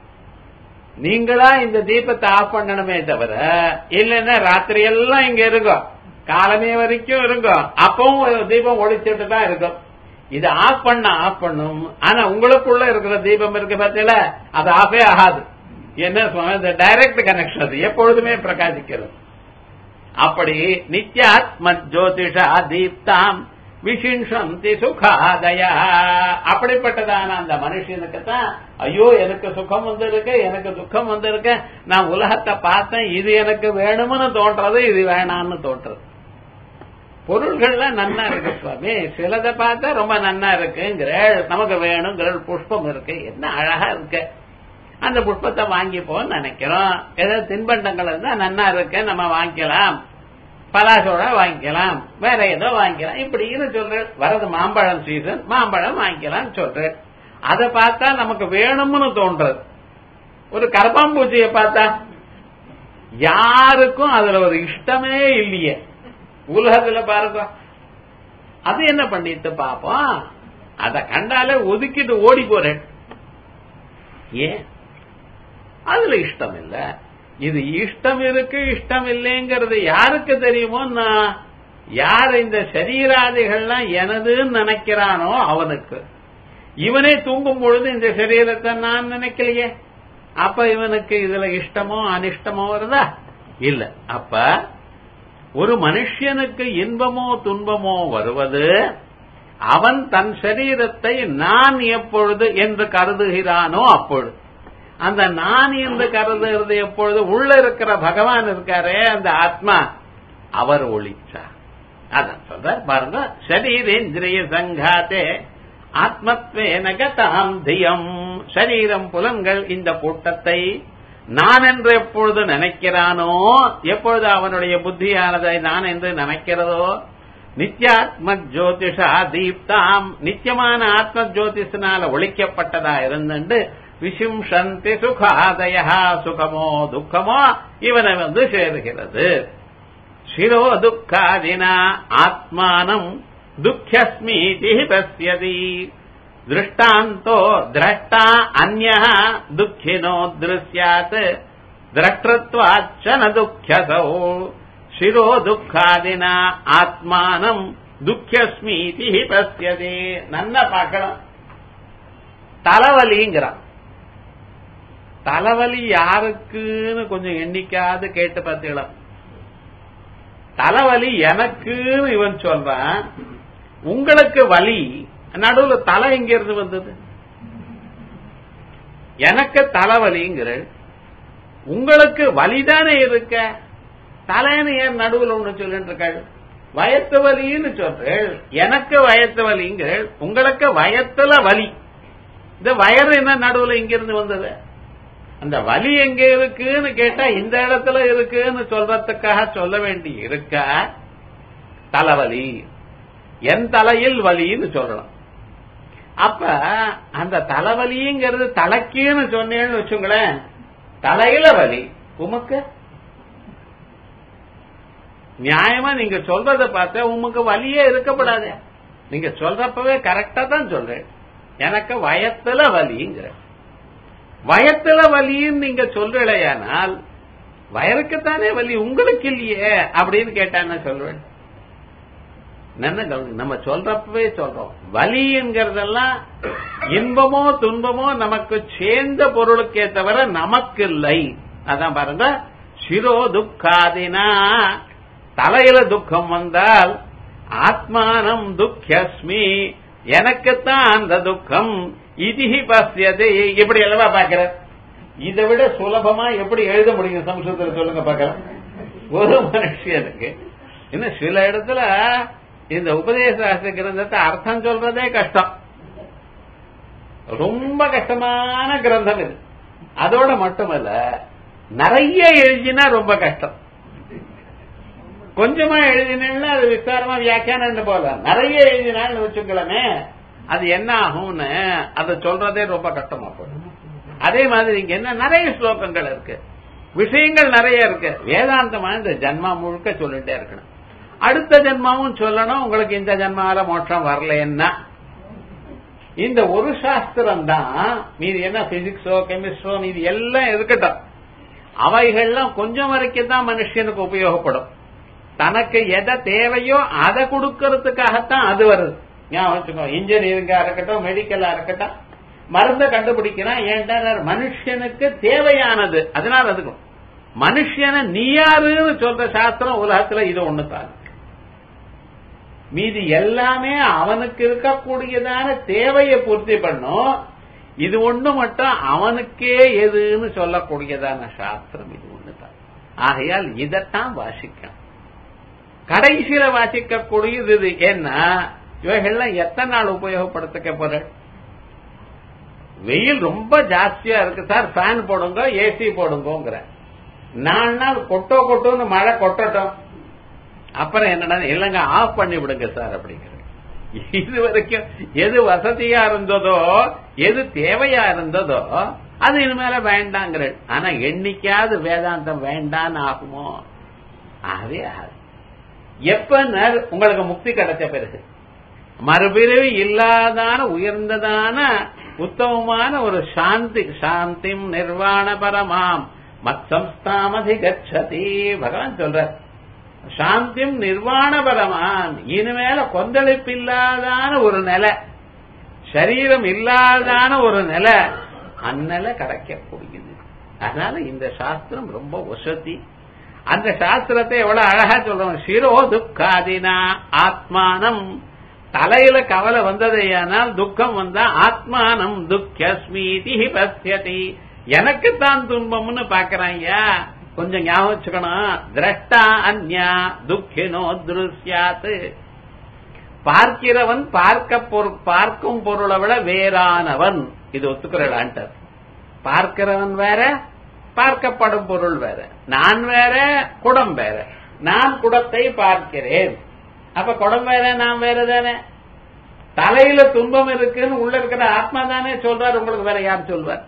நீங்களா இந்த தீபத்தை ஆஃப் பண்ணணுமே தவிர இல்லைன்னா ராத்திரி எல்லாம் இங்க இருக்கும் காலமே வரைக்கும் இருக்கும் அப்பவும் தீபம் ஒழிச்சிட்டு தான் இருக்கும் இது ஆஃப் பண்ண ஆஃப் பண்ணும் ஆனா உங்களுக்குள்ள இருக்கிற தீபம் இருக்கு பார்த்தீங்களா அது ஆஃபே ஆகாது என்ன இந்த டைரக்ட் கனெக்ஷன் அது எப்பொழுதுமே பிரகாசிக்கிறது அப்படி நித்யாத்ம ஜோதிஷா தீப்தாம் விசிஷந்தி சுகாதயா அப்படிப்பட்டதான அந்த மனுஷனுக்கு தான் ஐயோ எனக்கு சுகம் வந்திருக்கு எனக்கு துக்கம் வந்திருக்கு நான் உலகத்தை பார்த்தேன் இது எனக்கு வேணும்னு தோன்றது இது வேணாம்னு தோன்றது பொருள்கள்லாம் நன்னா இருக்கு சுவாமி சிலதை பார்த்தா ரொம்ப நன்னா இருக்குங்கிற நமக்கு வேணுங்கிற புஷ்பம் இருக்கு என்ன அழகா இருக்கு அந்த புஷ்பத்தை வாங்கிப்போம்னு நினைக்கிறோம் ஏதாவது தின்பண்டங்கள் இருந்தா நன்னா இருக்கு நம்ம வாங்கிக்கலாம் பலாசோடா வாங்கிக்கலாம் வேற ஏதோ வாங்கிக்கலாம் இப்படின்னு சொல்றேன் வரது மாம்பழம் சீசன் மாம்பழம் வாங்கிக்கலாம் சொல்றேன் அதை பார்த்தா நமக்கு வேணும்னு தோன்றது ஒரு கரப்பாம்பூச்சியை பார்த்தா யாருக்கும் அதுல ஒரு இஷ்டமே இல்லையே உலகத்துல பாருங்க அது என்ன பண்ணிட்டு பாப்போம் அத கண்டாலே ஒதுக்கிட்டு ஓடி போறேன் ஏன் அதுல இஷ்டம் இல்ல இது இஷ்டம் இருக்கு இஷ்டம் இல்லைங்கிறது யாருக்கு தெரியுமோ நான் யார் இந்த சரீராதிகள்லாம் எனதுன்னு நினைக்கிறானோ அவனுக்கு இவனே தூங்கும் பொழுது இந்த சரீரத்தை நான் நினைக்கலையே அப்ப இவனுக்கு இதுல இஷ்டமோ அனிஷ்டமோ வருதா இல்ல அப்ப ஒரு மனுஷனுக்கு இன்பமோ துன்பமோ வருவது அவன் தன் சரீரத்தை நான் எப்பொழுது என்று கருதுகிறானோ அப்பொழுது அந்த நான் என்று கருதுகிறது எப்பொழுது உள்ள இருக்கிற பகவான் இருக்காரே அந்த ஆத்மா அவர் ஒளிச்சார் அதான் சொல்ற பாருங்க சரீரேந்திரிய சங்காத்தே ஆத்மத்வேன கதாம் தியம் சரீரம் புலன்கள் இந்த கூட்டத்தை நான் என்று எப்பொழுது நினைக்கிறானோ எப்பொழுது அவனுடைய புத்தியானதை நான் என்று நினைக்கிறதோ நித்யாத்ம ஜோதிஷா தீப்தாம் நித்தியமான ஆத்ம ஜோதிஷனால ஒழிக்கப்பட்டதா இருந்துண்டு விசிம்சந்தி சுகாதய சுகமோ துக்கமோ இவனை வந்து சேருகிறது சிரோ துக்காதினா ஆத்மானம் துக்கியஸ்மீதி பசியதி திருஷ்டாந்தோ திரஷ்டா அந்ய துக்கினோ திருஷ்யாத் திரஷ்டத்வாச்ச ந துக்கியசோ சிரோ துக்காதினா ஆத்மானம் துக்கியஸ்மீதி பசியதி நல்லா பார்க்கணும் தலைவலிங்கிறான் தலைவலி யாருக்குன்னு கொஞ்சம் எண்ணிக்காது கேட்டு பார்த்தீங்களா தலைவலி எனக்குன்னு இவன் சொல்றான் உங்களுக்கு வலி நடுவுல தலை எங்க இருந்து வந்தது எனக்கு தலைவலிங்கிற உங்களுக்கு வலிதானே இருக்க தலைன்னு ஏன் நடுவுல ஒண்ணு சொல்லிட்டு இருக்காள் வயத்து வலின்னு சொல்றேள் எனக்கு வயத்து வலிங்கிறேள் உங்களுக்கு வயத்துல வலி இந்த வயறு என்ன நடுவுல இங்க இருந்து வந்தது அந்த வலி எங்க இருக்குன்னு கேட்டா இந்த இடத்துல இருக்குன்னு சொல்றதுக்காக சொல்ல வேண்டி இருக்க தலைவலி என் தலையில் வலின்னு சொல்லலாம் அப்ப அந்த தலைவலிங்கிறது தலைக்குன்னு சொன்னேன்னு வச்சுங்களேன் தலையில வலி உமக்கு நியாயமா நீங்க சொல்றத பார்த்தா உமக்கு வலியே இருக்கப்படாது நீங்க சொல்றப்பவே கரெக்டா தான் சொல்றேன் எனக்கு வயத்துல வலிங்கிற வயத்துல வலின்னு நீங்க சொல்றலையானால் வயருக்குத்தானே வலி உங்களுக்கு இல்லையே அப்படின்னு கேட்டா என்ன சொல்றேன் நம்ம சொல்றப்பவே சொல்றோம் வலிங்கிறதெல்லாம் இன்பமோ துன்பமோ நமக்கு சேர்ந்த பொருளுக்கே தவிர நமக்கு இல்லை அதான் பாருங்க சிரோ துக்காதினா தலையில துக்கம் வந்தால் ஆத்மானம் துக்கியஸ்மி எனக்குத்தான் அந்த துக்கம் இதிஹி பசியது இப்படி அல்லவா பாக்கிற இதை விட சுலபமா எப்படி எழுத முடியும் சம்ஸ்கிருதத்தில் சொல்லுங்க பாக்கலாம் ஒரு மனுஷனுக்கு இன்னும் சில இடத்துல இந்த உபதேச கிரந்தத்தை அர்த்தம் சொல்றதே கஷ்டம் ரொம்ப கஷ்டமான கிரந்தம் இது அதோட மட்டுமல்ல நிறைய எழுதினா ரொம்ப கஷ்டம் கொஞ்சமா எழுதினா அது விஸ்தாரமா வியாக்கியானம் போல நிறைய எழுதினான்னு வச்சுக்கலாமே அது என்ன ஆகும்னு அதை சொல்றதே ரொம்ப கஷ்டமா போடும் அதே மாதிரி இங்க என்ன நிறைய ஸ்லோகங்கள் இருக்கு விஷயங்கள் நிறைய இருக்கு வேதாந்தமா இந்த ஜன்மா முழுக்க சொல்லிட்டே இருக்கணும் அடுத்த ஜென்மாவும் சொல்லணும் உங்களுக்கு இந்த ஜென்மால மோட்சம் வரலன்னா இந்த ஒரு சாஸ்திரம் தான் மீது என்ன பிசிக்ஸோ கெமிஸ்ட்ரோ மீது எல்லாம் இருக்கட்டும் அவைகள்லாம் கொஞ்சம் வரைக்கும் தான் மனுஷனுக்கு உபயோகப்படும் தனக்கு எதை தேவையோ அதை கொடுக்கறதுக்காகத்தான் அது வருது ஞாபகம் இன்ஜினியரிங்கா இருக்கட்டும் மெடிக்கலா இருக்கட்டும் மருந்தை கண்டுபிடிக்கிறான் ஏன்டா மனுஷனுக்கு தேவையானது அதனால அதுக்கும் மனுஷனை நீயாருன்னு சொல்ற சாஸ்திரம் உலகத்துல இது ஒண்ணுதான் மீதி எல்லாமே அவனுக்கு இருக்கக்கூடியதான தேவையை பூர்த்தி பண்ணும் இது ஒண்ணு மட்டும் அவனுக்கே எதுன்னு சொல்லக்கூடியதான சாஸ்திரம் இது ஒண்ணுதான் ஆகையால் இதைத்தான் வாசிக்கணும் கடைசியில வாசிக்கக்கூடியது இது ஏன்னா இவைகள்லாம் எத்தனை நாள் உபயோகப்படுத்திக்க போற வெயில் ரொம்ப ஜாஸ்தியா இருக்கு சார் ஃபேன் போடுங்க ஏசி போடுங்கிற நாலு நாள் கொட்டோ கொட்டோன்னு மழை கொட்டட்டும் அப்புறம் என்னடா இல்லங்க ஆஃப் பண்ணி விடுங்க சார் அப்படிங்கிற இது வரைக்கும் எது வசதியா இருந்ததோ எது தேவையா இருந்ததோ அது இனிமேல வேண்டாங்கிற ஆனா என்னைக்காவது வேதாந்தம் வேண்டான்னு ஆகுமோ ஆகவே ஆகுது எப்ப உங்களுக்கு முக்தி கிடைச்ச பிறகு மறுபிறவி இல்லாதான உயர்ந்ததான உத்தமமான ஒரு சாந்தி சாந்திம் நிர்வாண பரமாம் மத்சம்ஸ்தாமதிகச்சதி பகவான் சொல்றார் சாந்தியும் நிர்வாண பரமாம் இனிமேல கொந்தளிப்பு இல்லாதான ஒரு நிலை சரீரம் இல்லாதான ஒரு நிலை அந்நிலை கிடைக்கக்கூடியது அதனால இந்த சாஸ்திரம் ரொம்ப வசதி அந்த சாஸ்திரத்தை எவ்வளவு அழகா சொல்றோம் சிரோ துக்காதினா ஆத்மானம் தலையில கவலை வந்ததையானால் துக்கம் வந்தா ஆத்மானம் துக்கஸ்மீதி பசியதி எனக்குத்தான் துன்பம்னு பாக்குறான் ஐயா கொஞ்சம் ஞாபகம் வச்சுக்கணும் திரஷ்டா அந்யா துக்கினோ திருஷ்யாத்து பார்க்கிறவன் பார்க்க பொரு- பார்க்கும் பொருளை விட வேறானவன் இது ஒத்துக்கிறடான்ட்டார் பார்க்கிறவன் வேற பார்க்கப்படும் பொருள் வேற நான் வேற குடம் வேற நான் குடத்தை பார்க்கிறேன் அப்ப குடம் வேற நான் வேற தானே தலையில துன்பம் இருக்குன்னு உள்ள இருக்கிற ஆத்மா தானே சொல்றாரு உங்களுக்கு வேற யார் சொல்வார்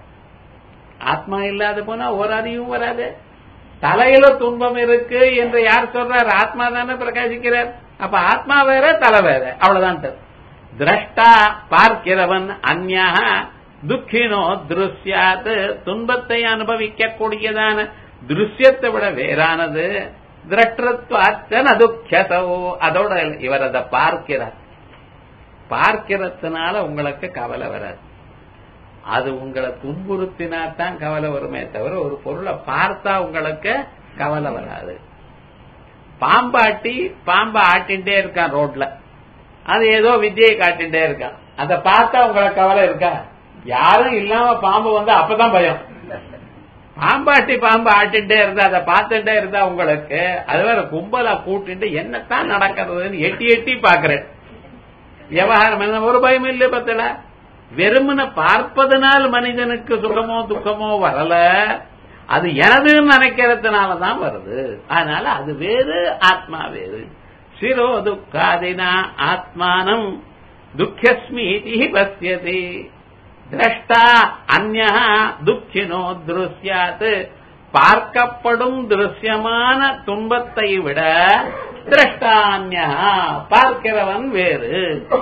ஆத்மா இல்லாத போனா ஒரு அறிவும் வராது தலையில துன்பம் இருக்கு என்று யார் சொல்றார் ஆத்மா தானே பிரகாசிக்கிறார் அப்ப ஆத்மா வேற தலை வேற அவ்வளவுதான் திரஷ்டா பார்க்கிறவன் அந்யா துக்கினோ திருஷ்யாத் துன்பத்தை அனுபவிக்க கூடியதான திருஷ்யத்தை விட வேறானது திரஷ்டத்வாச்சன துக்கியதோ அதோட இவர் அதை பார்க்கிறார் பார்க்கிறதுனால உங்களுக்கு கவலை வராது அது உங்களை துன்புறுத்தினா தான் கவலை வருமே தவிர ஒரு பொருளை பார்த்தா உங்களுக்கு கவலை வராது பாம்பாட்டி பாம்பை ஆட்டின்டே இருக்கான் ரோட்ல அது ஏதோ வித்தியை காட்டின்டே இருக்கான் அதை பார்த்தா உங்களுக்கு கவலை இருக்கா யாரும் இல்லாம பாம்பு வந்து அப்பதான் பயம் பாம்பாட்டி பாம்பு ஆட்டின்டே இருந்தா அதை பார்த்துட்டே இருந்தா உங்களுக்கு அது வேற கும்பலா கூட்டிட்டு என்னத்தான் நடக்கிறதுன்னு எட்டி எட்டி பாக்குறேன் விவகாரம் என்ன ஒரு பயம் இல்லை பத்தல வெறுமன பார்ப்பதனால் மனிதனுக்கு சுகமோ துக்கமோ வரல அது எனதுன்னு நினைக்கிறதுனாலதான் வருது அதனால அது வேறு ஆத்மா வேறு சிரோ துக்காதினா ஆத்மானம் துக்கஸ்மீதி பசியதி திரஷ்டா அந்யா துக்கினோ திருஷ்யாத் பார்க்கப்படும் திருஷ்யமான துன்பத்தை விட திரஷ்டான்யா பார்க்கிறவன் வேறு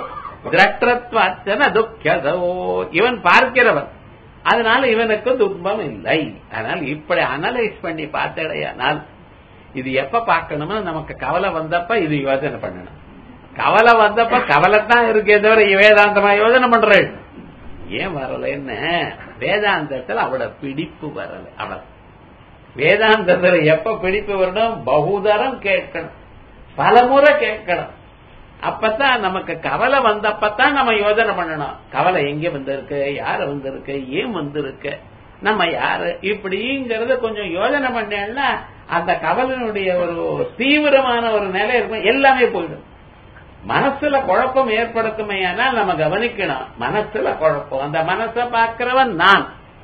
திரஷ்டத்வச்சன துக்கதோ இவன் பார்க்கிறவன் அதனால இவனுக்கு துன்பம் இல்லை அதனால் இப்படி அனலைஸ் பண்ணி பார்த்தடையானால் இது எப்ப பார்க்கணும்னா நமக்கு கவலை வந்தப்ப இது யோசனை பண்ணணும் கவலை வந்தப்ப கவலைத்தான் இருக்கே தவிர வேதாந்தமா யோசனை பண்றேன் ஏன் வரலன்னு வேதாந்தத்துல அவள பிடிப்பு வரல அவள் வேதாந்தத்துல எப்ப பிடிப்பு வரணும் பகுதரம் கேட்கணும் பலமுறை கேட்கணும் அப்பதான் நமக்கு கவலை வந்தப்பதான் நம்ம யோசனை பண்ணணும் கவலை எங்க வந்திருக்கு யாரு வந்திருக்கு ஏன் வந்திருக்கு நம்ம யாரு இப்படிங்கறத கொஞ்சம் யோசனை பண்ணேன்னா அந்த கவலையினுடைய ஒரு தீவிரமான ஒரு நிலை இருக்கும் எல்லாமே போயிடும் மனசுல குழப்பம் ஏற்படுத்துமே ஆனால் நம்ம கவனிக்கணும் மனசுல குழப்பம் அந்த மனசை பார்க்கிறவன் நான்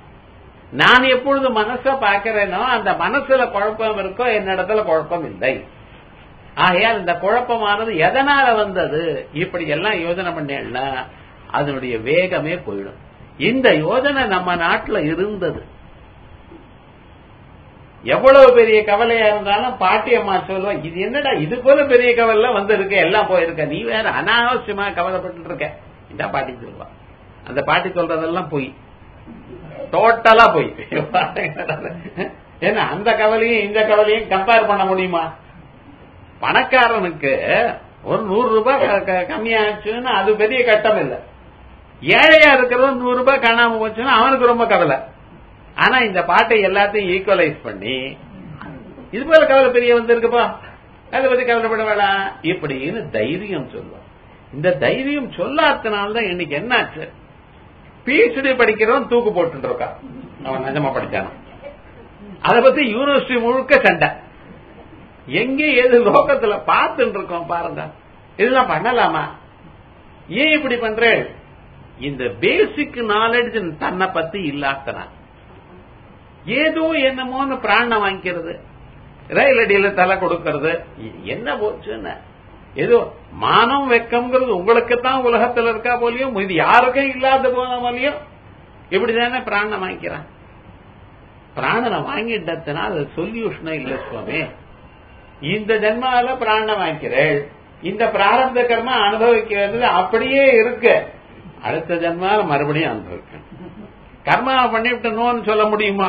நான் எப்பொழுது மனசை பார்க்கிறேனோ அந்த மனசுல குழப்பம் இருக்கோ என்னிடத்துல குழப்பம் இல்லை ஆகையால் இந்த குழப்பமானது எதனால வந்தது இப்படி எல்லாம் யோசனை பண்ணேன்னா அதனுடைய வேகமே போயிடும் இந்த யோஜனை நம்ம நாட்டுல இருந்தது எவ்வளவு பெரிய கவலையா இருந்தாலும் பாட்டி அம்மா சொல்லுவா இது என்னடா இது போல பெரிய கவலை வந்திருக்கு எல்லாம் போயிருக்க நீ வேற அனாவசியமா கவலைப்பட்டு இருக்க இந்த பாட்டி சொல்லுவா அந்த பாட்டி சொல்றதெல்லாம் போய் டோட்டலா போய் ஏன்னா அந்த கவலையும் இந்த கவலையும் கம்பேர் பண்ண முடியுமா பணக்காரனுக்கு ஒரு நூறு ரூபாய் கம்மியாச்சுன்னா அது பெரிய கட்டம் இல்லை ஏழையா இருக்கிறவன் நூறு ரூபாய் காணாம போச்சுன்னா அவனுக்கு ரொம்ப கவலை ஆனா இந்த பாட்டை எல்லாத்தையும் ஈக்குவலைஸ் பண்ணி இது போல கவலை பெரிய வந்திருக்குப்பா அதை பத்தி கவலைப்பட வேணாம் இப்படின்னு தைரியம் சொல்லுவான் இந்த தைரியம் சொல்லாதனால்தான் இன்னைக்கு என்னாச்சு பிஹெச்டி படிக்கிறவன் தூக்கு போட்டு இருக்கான் அவன் நிஜமா படிச்சான அதை பத்தி யூனிவர்சிட்டி முழுக்க சண்டை எங்க எது லோகத்துல பார்த்துட்டு இருக்கோம் பாருங்க இதெல்லாம் பண்ணலாமா ஏன் இப்படி பண்றேன் இந்த பேசிக் நாலேஜ் தன்னை பத்தி இல்லாதனா ஏதோ என்னமோன்னு பிராணம் வாங்கிக்கிறது ரயில் அடியில தலை கொடுக்கறது என்ன போச்சுன்னு ஏதோ மானம் வெக்கம்ங்கிறது உங்களுக்கு தான் உலகத்துல இருக்கா போலியும் இது யாருக்கும் இல்லாத போன போலியும் இப்படிதானே பிராணம் வாங்கிக்கிறான் பிராணனை வாங்கிட்டதுனா அது சொல்யூஷனே இல்ல சுவாமி இந்த ஜென்மால பிராணம் வாங்கிக்கிறேள் இந்த பிராரப்த கர்மா அனுபவிக்கிறது அப்படியே இருக்கு அடுத்த ஜென்மால மறுபடியும் அனுபவிக்கணும் கர்மாவை பண்ணிவிட்டணும்னு சொல்ல முடியுமா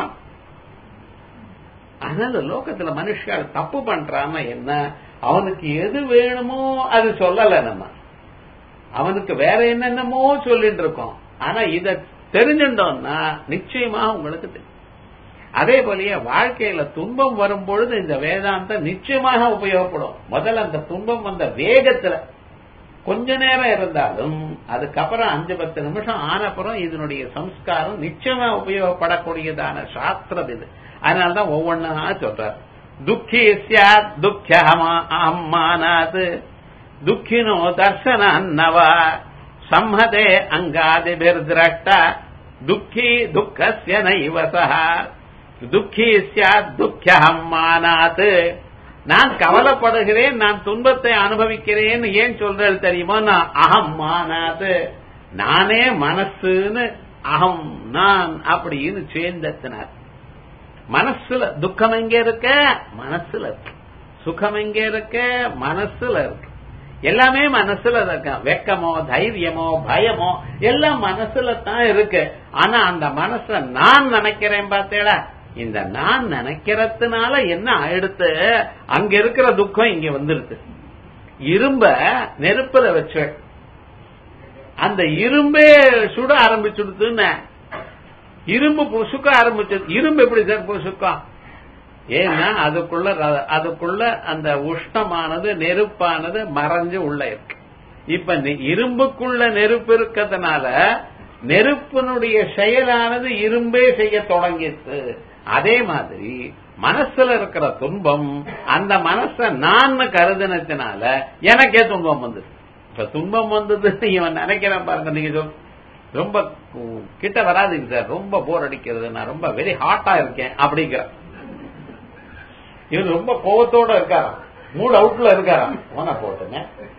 அதனால லோகத்துல மனுஷால் தப்பு பண்றான்னா என்ன அவனுக்கு எது வேணுமோ அது சொல்லல நம்ம அவனுக்கு வேற என்னென்னமோ சொல்லிட்டு இருக்கோம் ஆனா இத தெரிஞ்சுட்டோம்னா நிச்சயமா உங்களுக்கு தெரியும் அதே போலயே வாழ்க்கையில துன்பம் வரும் பொழுது இந்த வேதாந்தம் நிச்சயமாக உபயோகப்படும் முதல்ல அந்த துன்பம் வந்த வேகத்துல கொஞ்ச நேரம் இருந்தாலும் அதுக்கப்புறம் அஞ்சு பத்து நிமிஷம் ஆனப்புறம் இதனுடைய சம்ஸ்காரம் நிச்சயமா உபயோகப்படக்கூடியதான சாஸ்திரம் இது அதனாலதான் ஒவ்வொன்னா சொல்றார் துக்கி சாத் துக்கியமானாது துக்கினோ தர்சன அன்னவா சம்மதே அங்காதிபிர்திரஷ்ட துக்கி துக்கஸ்ய நைவசா துக்கி சாத் துக்கியமானாத் நான் கவலைப்படுகிறேன் நான் துன்பத்தை அனுபவிக்கிறேன் ஏன் சொல்றது தெரியுமா நான் அகம் மானாது நானே மனசுன்னு அகம் நான் அப்படின்னு சேர்ந்தத்தினார் மனசுல துக்கம் எங்க இருக்க மனசுல இருக்கு சுகம் எங்க இருக்க மனசுல இருக்கு எல்லாமே மனசுல இருக்க வெக்கமோ தைரியமோ பயமோ எல்லாம் மனசுல தான் இருக்கு ஆனா அந்த மனச நான் நினைக்கிறேன் பார்த்தேடா இந்த நான் நினைக்கிறதுனால என்ன ஆயிடுத்து அங்க இருக்கிற துக்கம் இங்க வந்துருது இரும்ப நெருப்புல வச்ச அந்த இரும்பே சுட ஆரம்பிச்சுடுதுன்னு இரும்பு புசுக்க ஆரம்பிச்சது இரும்பு எப்படி சார் புசுக்கம் ஏன்னா அதுக்குள்ள அதுக்குள்ள அந்த உஷ்ணமானது நெருப்பானது மறைஞ்சு உள்ள இருக்கு இப்ப இரும்புக்குள்ள நெருப்பு இருக்கிறதுனால நெருப்பினுடைய செயலானது இரும்பே செய்ய தொடங்கிட்டு அதே மாதிரி மனசுல இருக்கிற துன்பம் அந்த மனச நான் கருதினத்தினால எனக்கே துன்பம் வந்தது இப்ப துன்பம் வந்தது இவன் நினைக்கிறேன் பாருங்க நீங்க ரொம்ப கிட்ட வராதுங்க சார் ரொம்ப போர் அடிக்கிறது நான் ரொம்ப வெரி ஹாட்டா இருக்கேன் அப்படிங்கிற இவன் ரொம்ப கோவத்தோட இருக்காராம் மூட் அவுட்ல இருக்காராம் போன போட்டுங்க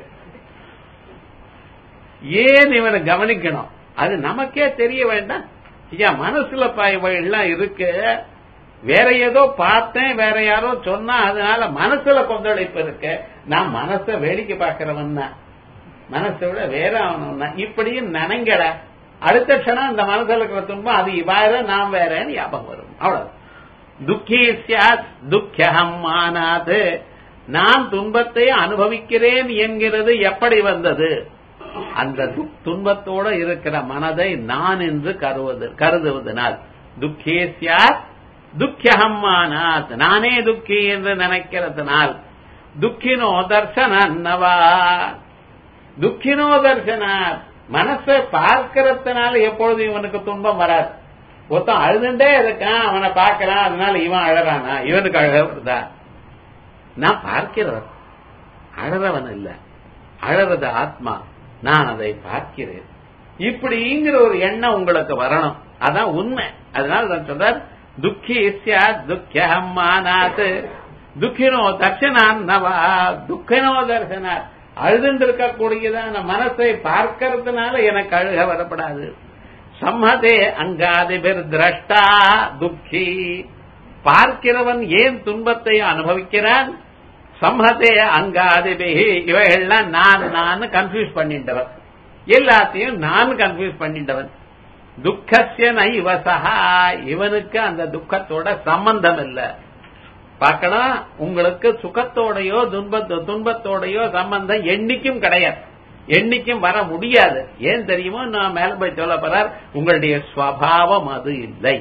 ஏன் இவனை கவனிக்கணும் அது நமக்கே தெரிய வேண்டாம் ஐயா மனசுல எல்லாம் இருக்கு வேற ஏதோ பார்த்தேன் வேற யாரோ சொன்னா அதனால மனசுல கொந்தளிப்பு இருக்கு நான் மனச வேடிக்கை பார்க்கிறவன் தான் மனசை விட வேற ஆகணும்னா இப்படியும் நினைங்கட அடுத்த க்ஷணம் அந்த மனசுல இருக்கிற துன்பம் அது வேற நான் வேறன்னு ஞாபகம் வரும் அவ்வளவு துக்கி சாத் துக்கம் ஆனாது நான் துன்பத்தை அனுபவிக்கிறேன் என்கிறது எப்படி வந்தது அந்த துன்பத்தோட இருக்கிற மனதை நான் என்று கருவது கருதுவதனால் துக்கே சாத் துக்கியகம்மானாத் நானே துக்கி என்று நினைக்கிறதுனால் துக்கினோ தர்சனவா துக்கினோ தர்சனாத் மனசை பார்க்கறதுனால எப்பொழுதும் இவனுக்கு துன்பம் வராது ஒருத்தன் அழுதுண்டே இருக்கான் அவனை பார்க்கறான் அதனால இவன் அழறானா இவனுக்கு அழக வருதா நான் பார்க்கிறவன் அழறவன் இல்ல அழறது ஆத்மா நான் அதை பார்க்கிறேன் இப்படிங்கிற ஒரு எண்ணம் உங்களுக்கு வரணும் அதான் உண்மை அதனால நான் சொல்றார் துக்கி துக்கியமானாத் துக்கினோ தர்சனான்னவா துக்கினோ தர்சனாத் அழுதுண்டு இருக்கக்கூடியதான மனசை பார்க்கறதுனால எனக்கு அழுக வரப்படாது சம்மதே அங்காதிபர் திரஷ்டா துக்கி பார்க்கிறவன் ஏன் துன்பத்தை அனுபவிக்கிறான் சம்மதே அங்காதிபிகி இவைகள்லாம் நான் நான் கன்ஃபியூஸ் பண்ணிட்டவன் எல்லாத்தையும் நான் கன்ஃபியூஸ் பண்ணிட்டவன் துக்கசிய நைவசகா இவனுக்கு அந்த துக்கத்தோட சம்பந்தம் இல்லை பார்க்கணும் உங்களுக்கு சுகத்தோடையோ துன்பத்தோ துன்பத்தோடையோ சம்பந்தம் என்னைக்கும் கிடையாது என்னைக்கும் வர முடியாது ஏன் தெரியுமோ நான் மேல போய் சொல்ல போறார் உங்களுடைய ஸ்வபாவம் அது இல்லை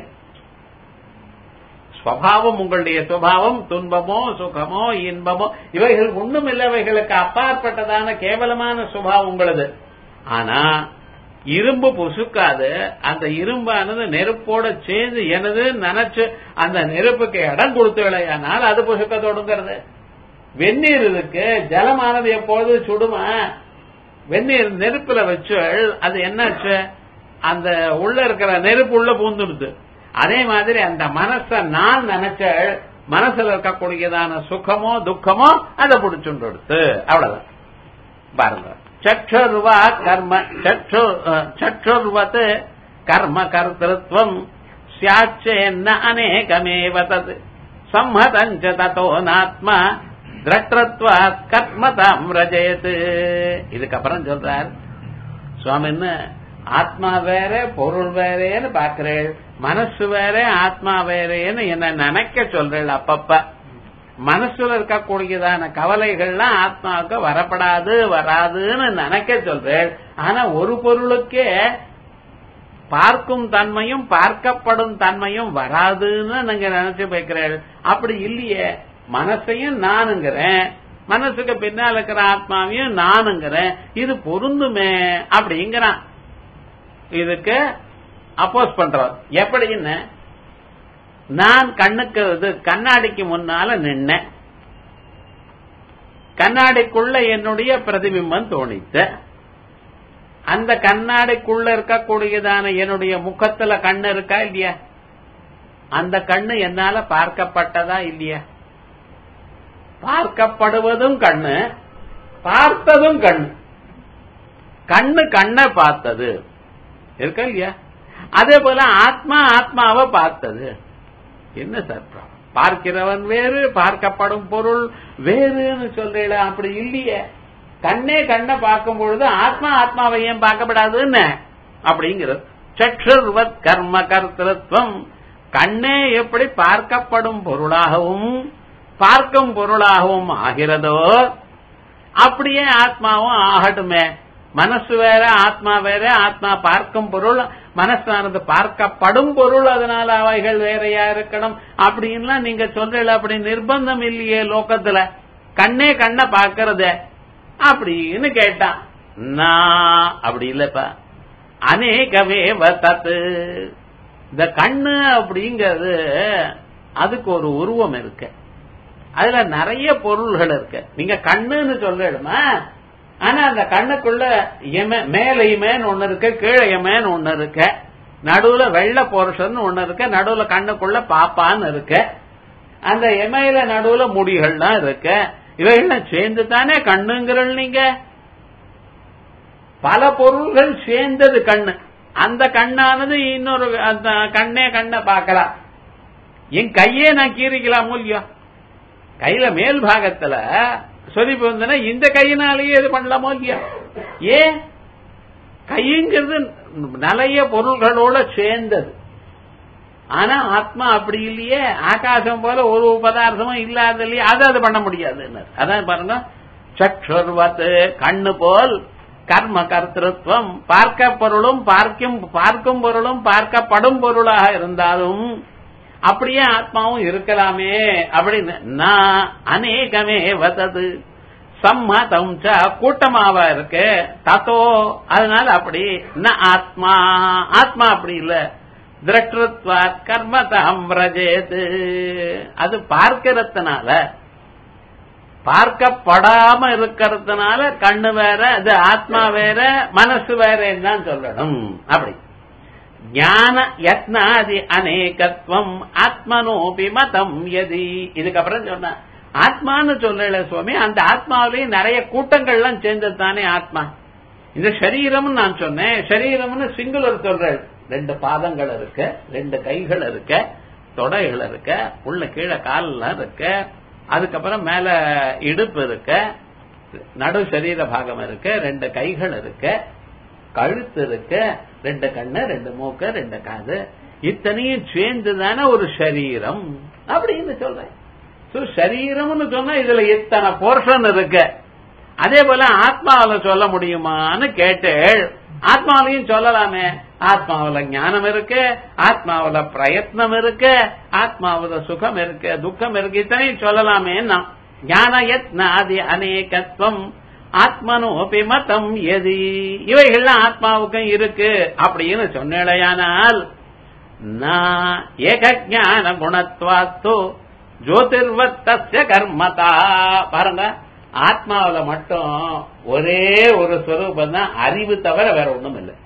ஸ்வபாவம் உங்களுடைய சுபாவம் துன்பமோ சுகமோ இன்பமோ இவைகள் ஒண்ணும் இல்லவைகளுக்கு அப்பாற்பட்டதான கேவலமான சுபாவம் உங்களது ஆனா இரும்பு பொசுக்காது அந்த இரும்பானது நெருப்போட சேர்ந்து எனது நினைச்சு அந்த நெருப்புக்கு இடம் கொடுத்தலையானால் அது பொசுக்க தொடங்கிறது வெந்நீர் இருக்கு ஜலமானது எப்பொழுது சுடுமா வெந்நீர் நெருப்புல வச்சு அது என்னாச்சு அந்த உள்ள இருக்கிற நெருப்பு உள்ள பூந்துடுது அதே மாதிரி அந்த மனச நான் நினைச்ச மனசுல இருக்கக்கூடியதான சுகமோ துக்கமோ அதை பிடிச்சுட்டு எடுத்து அவ்வளவுதான் பாருங்க சற்றுர்வா கர்ம சற்றுர்வத் கர்ம கர்த்திருவம் சியாச்சேன்ன அநேகமேவ தத் சம்மதஞ்ச தத்தோ நாத்மா திரட்டத்வா கர்மதாம் ரஜயத்து இதுக்கப்புறம் சொல்றார் சுவாமின்னு ஆத்மா வேற பொருள் வேறேன்னு பாக்குறேன் மனசு வேற ஆத்மா வேறேன்னு என்ன நினைக்க சொல்றேன் அப்பப்ப மனசுல இருக்கக்கூடியதான கவலைகள்லாம் ஆத்மாவுக்கு வரப்படாது வராதுன்னு நினைக்க சொல்றேன் ஆனா ஒரு பொருளுக்கே பார்க்கும் தன்மையும் பார்க்கப்படும் தன்மையும் வராதுன்னு நீங்க நினைச்சு வைக்கிறேன் அப்படி இல்லையே மனசையும் நானுங்கிறேன் மனசுக்கு பின்னால் இருக்கிற ஆத்மாவையும் நானுங்கிறேன் இது பொருந்துமே அப்படிங்கிறான் இதுக்கு அப்போஸ் பண்றோம் எப்படின்னு நான் கண்ணுக்கு இது கண்ணாடிக்கு முன்னால நின்னேன் கண்ணாடிக்குள்ள என்னுடைய பிரதிபிம்பம் தோணித்து அந்த கண்ணாடிக்குள்ள இருக்கக்கூடியதான என்னுடைய முகத்துல கண்ணு இருக்கா இல்லையா அந்த கண்ணு என்னால பார்க்கப்பட்டதா இல்லையா பார்க்கப்படுவதும் கண்ணு பார்த்ததும் கண்ணு கண்ணு கண்ணை பார்த்தது இருக்கா இல்லையா அதே போல ஆத்மா ஆத்மாவை பார்த்தது என்ன சார் பார்க்கிறவன் வேறு பார்க்கப்படும் பொருள் வேறுன்னு சொல்றீங்களா அப்படி இல்லையே கண்ணே கண்ணை பார்க்கும் பொழுது ஆத்மா ஆத்மாவை ஏன் பார்க்கப்படாதுன்னு அப்படிங்கிறது சற்றுர்வத் கர்ம கர்த்தத்துவம் கண்ணே எப்படி பார்க்கப்படும் பொருளாகவும் பார்க்கும் பொருளாகவும் ஆகிறதோ அப்படியே ஆத்மாவும் ஆகட்டுமே மனசு வேற ஆத்மா வேற ஆத்மா பார்க்கும் பொருள் மனசானது பார்க்கப்படும் பொருள் அதனால அவைகள் வேறையா இருக்கணும் அப்படின்லாம் நீங்க சொல்றீங்க அப்படி நிர்பந்தம் இல்லையே லோக்கத்துல கண்ணே கண்ணை பார்க்கறத அப்படின்னு கேட்டான் நான் அப்படி இல்லப்பா அநேகமே தத்து இந்த கண்ணு அப்படிங்கிறது அதுக்கு ஒரு உருவம் இருக்கு அதுல நிறைய பொருள்கள் இருக்கு நீங்க கண்ணுன்னு சொல்லிடுமா ஆனா அந்த கண்ணுக்குள்ள மேல இமேன்னு ஒண்ணு இருக்கு கீழே இமேன்னு ஒண்ணு இருக்கு நடுவுல வெள்ள போர்ஷன் ஒண்ணு இருக்கு நடுவுல கண்ணுக்குள்ள பாப்பான்னு இருக்கு அந்த எமையில நடுவுல முடிகள்லாம் இருக்கு இவைகள்லாம் சேர்ந்து தானே கண்ணுங்கிறல் நீங்க பல பொருள்கள் சேர்ந்தது கண்ணு அந்த கண்ணானது இன்னொரு அந்த கண்ணே கண்ணை பார்க்கலாம் என் கையே நான் கீறிக்கலாமோ இல்லையோ கையில மேல் பாகத்துல சொதிப்பு வந்தனா இந்த கையினாலேயே இது பண்ணலாமோ இல்லையா ஏன் கைங்கிறது நிறைய பொருள்களோட சேர்ந்தது ஆனா ஆத்மா அப்படி இல்லையே ஆகாசம் போல ஒரு பதார்த்தமும் இல்லாத இல்லையே அதை அது பண்ண முடியாது அதான் பாருங்க சற்றுவத்து கண்ணு போல் கர்ம கர்த்திருவம் பார்க்க பொருளும் பார்க்கும் பார்க்கும் பொருளும் பார்க்கப்படும் பொருளாக இருந்தாலும் அப்படியே ஆத்மாவும் இருக்கலாமே அப்படின்னு நான் அநேகமே வதது சம்மதம் கூட்டமாவா இருக்கு தத்தோ அதனால அப்படி ந ஆத்மா ஆத்மா அப்படி இல்ல திரஷ்டத்வா கர்மதம் ரஜேது அது பார்க்கிறதுனால பார்க்கப்படாம இருக்கிறதுனால கண்ணு வேற அது ஆத்மா வேற மனசு வேறன்னு தான் சொல்லணும் அப்படி ஞான யத்னாதி அநேகத்துவம் ஆத்மனோபி மதம் எதி இதுக்கப்புறம் சொன்ன ஆத்மான்னு சொல்லல சுவாமி அந்த ஆத்மாவிலேயே நிறைய கூட்டங்கள்லாம் சேர்ந்தது தானே ஆத்மா இந்த சரீரம்னு நான் சொன்னேன் சரீரம்னு சிங்குலர் சொல்றேன் ரெண்டு பாதங்கள் இருக்கு ரெண்டு கைகள் இருக்கு தொடைகள் இருக்கு உள்ள கீழே கால்லாம் இருக்கு அதுக்கப்புறம் மேல இடுப்பு இருக்கு நடு சரீர பாகம் இருக்கு ரெண்டு கைகள் இருக்கு கழுத்து இருக்கு ரெண்டு கண்ணு ரெண்டு மூக்கு ரெண்டு காது இத்தனையும் சேர்ந்து தானே ஒரு சரீரம் அப்படின்னு சொல்றேன் சரீரம்னு சொன்னா இதுல இத்தனை போர்ஷன் இருக்கு அதே போல ஆத்மாவில சொல்ல முடியுமான்னு கேட்டேள் ஆத்மாவிலையும் சொல்லலாமே ஆத்மாவில ஞானம் இருக்கு ஆத்மாவில பிரயத்னம் இருக்கு ஆத்மாவில சுகம் இருக்கு துக்கம் இருக்கு இத்தனையும் சொல்லலாமே நான் ஞான யத்னாதி அநேகத்துவம் ஆத்மனோபி மதம் எதி இவைகள்லாம் ஆத்மாவுக்கும் இருக்கு அப்படின்னு சொன்னேடையானால் நான் ஏக ஜான குணத்வாத்து ஜோதிர்வத்தஸ்ய கர்மதா பாருங்க ஆத்மாவில மட்டும் ஒரே ஒரு ஸ்வரூபம் தான் அறிவு தவிர வேற ஒண்ணும் இல்லை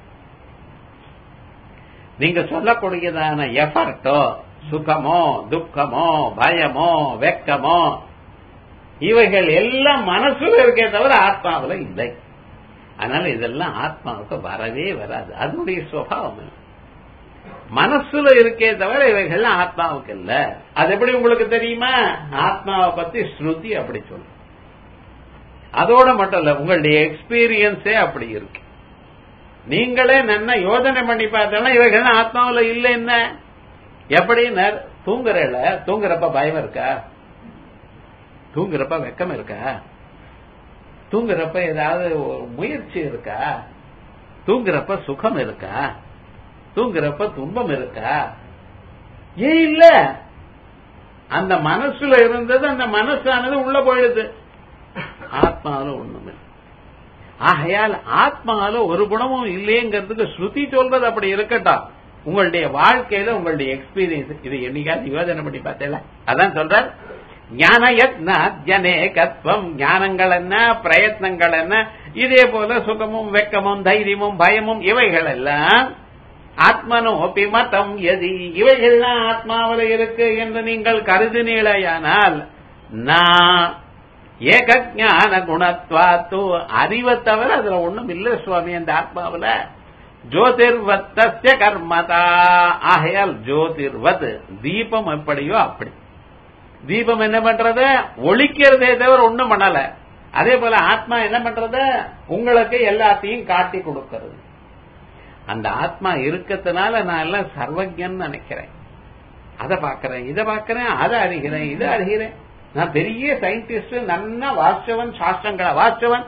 நீங்க சொல்லக்கூடியதான எஃபர்ட்டோ சுகமோ துக்கமோ பயமோ வெக்கமோ இவைகள் எல்லாம் மனசுல இருக்கே தவிர ஆத்மாவில இல்லை அதனால இதெல்லாம் ஆத்மாவுக்கு வரவே வராது அதனுடைய சுவாவம் மனசுல இருக்கே தவிர இவைகள் ஆத்மாவுக்கு இல்ல அது எப்படி உங்களுக்கு தெரியுமா ஆத்மாவை பத்தி ஸ்ருதி அப்படி சொல்லு அதோட மட்டும் இல்ல உங்களுடைய எக்ஸ்பீரியன்ஸே அப்படி இருக்கு நீங்களே நன்ன யோஜனை பண்ணி பார்த்தோம்னா இவைகள் ஆத்மாவுல இல்ல என்ன எப்படி தூங்குறல தூங்குறப்ப பயம் இருக்கா தூங்குறப்ப வெக்கம் இருக்கா தூங்குறப்ப ஏதாவது முயற்சி இருக்கா தூங்குறப்ப சுகம் இருக்கா தூங்குறப்ப துன்பம் இருக்கா ஏன் இல்ல அந்த மனசுல இருந்தது அந்த மனசானது உள்ள போயிடுது ஆத்மாவில ஒண்ணுமே ஆகையால் ஆத்மாவில ஒரு குணமும் இல்லைங்கிறதுக்கு ஸ்ருதி சொல்றது அப்படி இருக்கட்டும் உங்களுடைய வாழ்க்கையில உங்களுடைய எக்ஸ்பீரியன்ஸ் இது என்னைக்காவது யோஜனை பண்ணி பார்த்தேல அதான் சொல்றார் ஞான யத்னேகத்வம் ஞானங்கள் என்ன பிரயத்னங்கள் என்ன இதே போல சுகமும் வெக்கமும் தைரியமும் பயமும் இவைகள் எல்லாம் ஆத்மனோபி மதம் எதி இவைகள்லாம் ஆத்மாவில் இருக்கு என்று நீங்கள் கருதினீழையானால் நான் ஏக ஞான குணத்வாத்து அறிவை தவிர அதுல ஒண்ணும் இல்ல சுவாமி அந்த ஆத்மாவில ஜோதிர்வத்தஸ்ய கர்மதா ஆகையால் ஜோதிர்வத் தீபம் எப்படியோ அப்படி தீபம் என்ன பண்றது ஒழிக்கிறதே தவிர ஒண்ணும் பண்ணல அதே போல ஆத்மா என்ன பண்றது உங்களுக்கு எல்லாத்தையும் காட்டி கொடுக்கிறது அந்த ஆத்மா இருக்கத்தினால நான் எல்லாம் சர்வஜன் நினைக்கிறேன் அதை பாக்கிறேன் இதை பாக்கிறேன் அதை அறிகிறேன் இதை அறிகிறேன் நான் பெரிய சயின்டிஸ்ட் நன்னா வாஸ்தவன் சாஸ்திரங்களை வாஸ்தவன்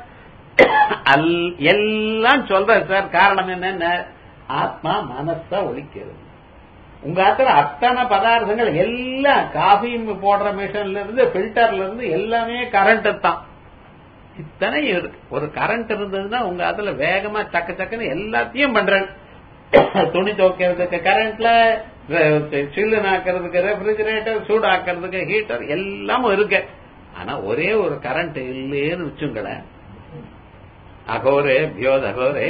எல்லாம் சொல்றேன் சார் காரணம் என்னென்ன ஆத்மா மனச ஒழிக்கிறது உங்க ஆத்துல அத்தனை பதார்த்தங்கள் எல்லாம் காஃபி போடுற மிஷின்ல இருந்து பில்டர்ல இருந்து எல்லாமே கரண்ட் தான் இத்தனை இருக்கு ஒரு கரண்ட் இருந்ததுன்னா உங்க அதுல வேகமா சக்க சக்கன்னு எல்லாத்தையும் பண்றேன் துணி துவைக்கிறதுக்கு கரண்ட்ல சில்லு ஆக்கிறதுக்கு ரெஃப்ரிஜரேட்டர் சூடாக்கிறதுக்கு ஹீட்டர் எல்லாமும் இருக்கு ஆனா ஒரே ஒரு கரண்ட் இல்லேன்னு வச்சுங்களேன் அகோரே பியோத் அகோரே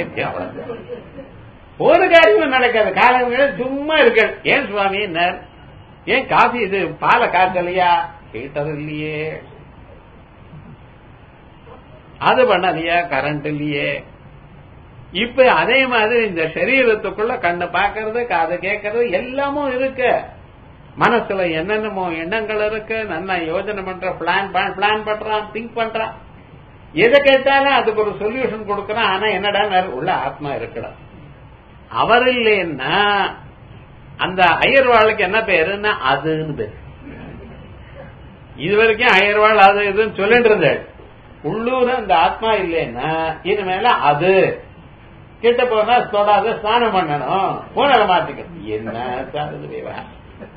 ஒரு காரியமும் நடக்காது காலங்கள் சும்மா இருக்கு ஏன் சுவாமி ஏன் காஃபி இது பாலை காய்ச்சலையா ஹீட்டர் இல்லையே அது பண்ணலையா கரண்ட் இல்லையே இப்ப அதே மாதிரி இந்த சரீரத்துக்குள்ள கண்ணு பாக்குறது காது கேட்கறது எல்லாமும் இருக்கு மனசுல என்னென்னமோ எண்ணங்கள் இருக்கு நல்லா யோஜனை பண்ற பிளான் பிளான் பண்றான் திங்க் பண்றான் எதை கேட்டாலும் அதுக்கு ஒரு சொல்யூஷன் கொடுக்கறான் ஆனா என்னடா உள்ள ஆத்மா இருக்கணும் அவர் இல்லைன்னா அந்த அயர்வாளுக்கு என்ன பேருன்னா அதுன்னு பேரு இது வரைக்கும் அயர்வாள் அது இதுன்னு சொல்லிட்டு இருந்தாள் உள்ளூர் அந்த ஆத்மா இல்லைன்னா இனிமேல அது கிட்ட போனா தொடாத ஸ்நானம் பண்ணணும் பூனலை மாத்திக்கணும் என்ன சார் இது விவகாரம்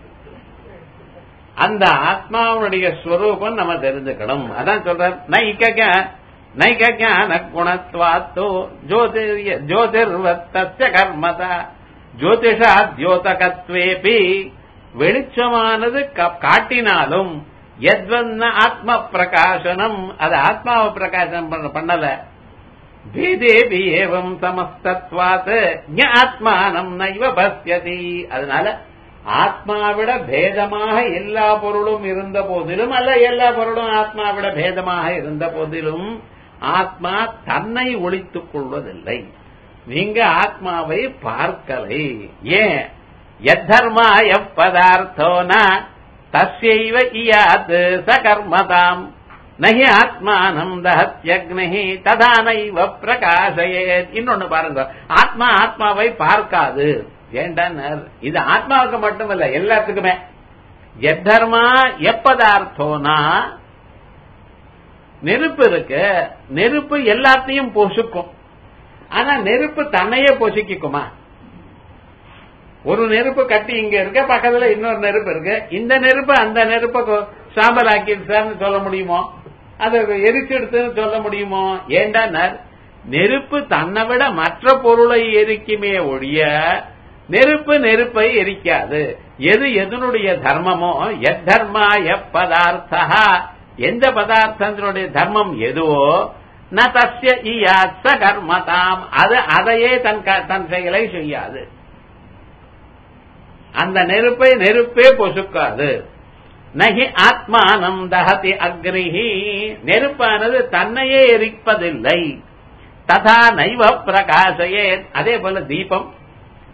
அந்த ஆத்மாவுடைய ஸ்வரூபம் நம்ம தெரிஞ்சுக்கணும் அதான் சொல்ற நைக்க நைக ஞான குணத்வாத்தோ ஜோதிர் ஜோதிர்வத்த கர்மதா ஜோதிஷா தியோதகத்வேபி வெளிச்சமானது காட்டினாலும் எத்வன்ன ஆத்ம பிரகாசனம் அது ஆத்மாவை பிரகாசனம் பண்ணல பேதேபி ஏவம் சமஸ்தத்வாத் ஆத்மானம் நைவ பஸ்யதி அதனால ஆத்மாவிட பேதமாக எல்லா பொருளும் இருந்த போதிலும் அல்ல எல்லா பொருளும் ஆத்மாவிட பேதமாக இருந்த போதிலும் ஆத்மா தன்னை ஒழித்துக் கொள்வதில்லை நீங்க ஆத்மாவை பார்க்கலை ஏன் எத்தர்மா எப்பதார்த்தோனா தஸ்யைவ இயாத் சகர்மதாம் நகி ஆத்மானம் தஹத்யக்னி ததா நைவ பிரகாசயேத் இன்னொன்னு பாருங்க ஆத்மா ஆத்மாவை பார்க்காது ஏண்டார் இது ஆத்மாவுக்கு மட்டுமல்ல எல்லாத்துக்குமே எத்தர்மா எப்பதார்த்தோனா நெருப்பு இருக்கு நெருப்பு எல்லாத்தையும் பொசுக்கும் ஆனா நெருப்பு தன்னையே பொசுக்கிக்குமா ஒரு நெருப்பு கட்டி இங்க இருக்க பக்கத்துல இன்னொரு நெருப்பு இருக்கு இந்த நெருப்பு அந்த நெருப்பை சாம்பல் ஆக்கிடுச்சான்னு சொல்ல முடியுமோ அதை எரிச்செடுத்துன்னு சொல்ல முடியுமோ ஏண்டா நெருப்பு தன்னை விட மற்ற பொருளை எரிக்குமே ஒழிய நெருப்பு நெருப்பை எரிக்காது எது எதனுடைய தர்மமோ எத்தர்மா எப்பதார்த்தா எந்த பதார்த்தத்தினுடைய தர்மம் எதுவோ ந தஸ்ய இயாத்ச கர்மதாம் அது அதையே தன் தன் செயலை செய்யாது அந்த நெருப்பை நெருப்பே பொசுக்காது நகி ஆத்மானம் தகதி அக்னிஹி நெருப்பானது தன்னையே எரிப்பதில்லை ததா நைவ பிரகாசையே அதே போல தீபம்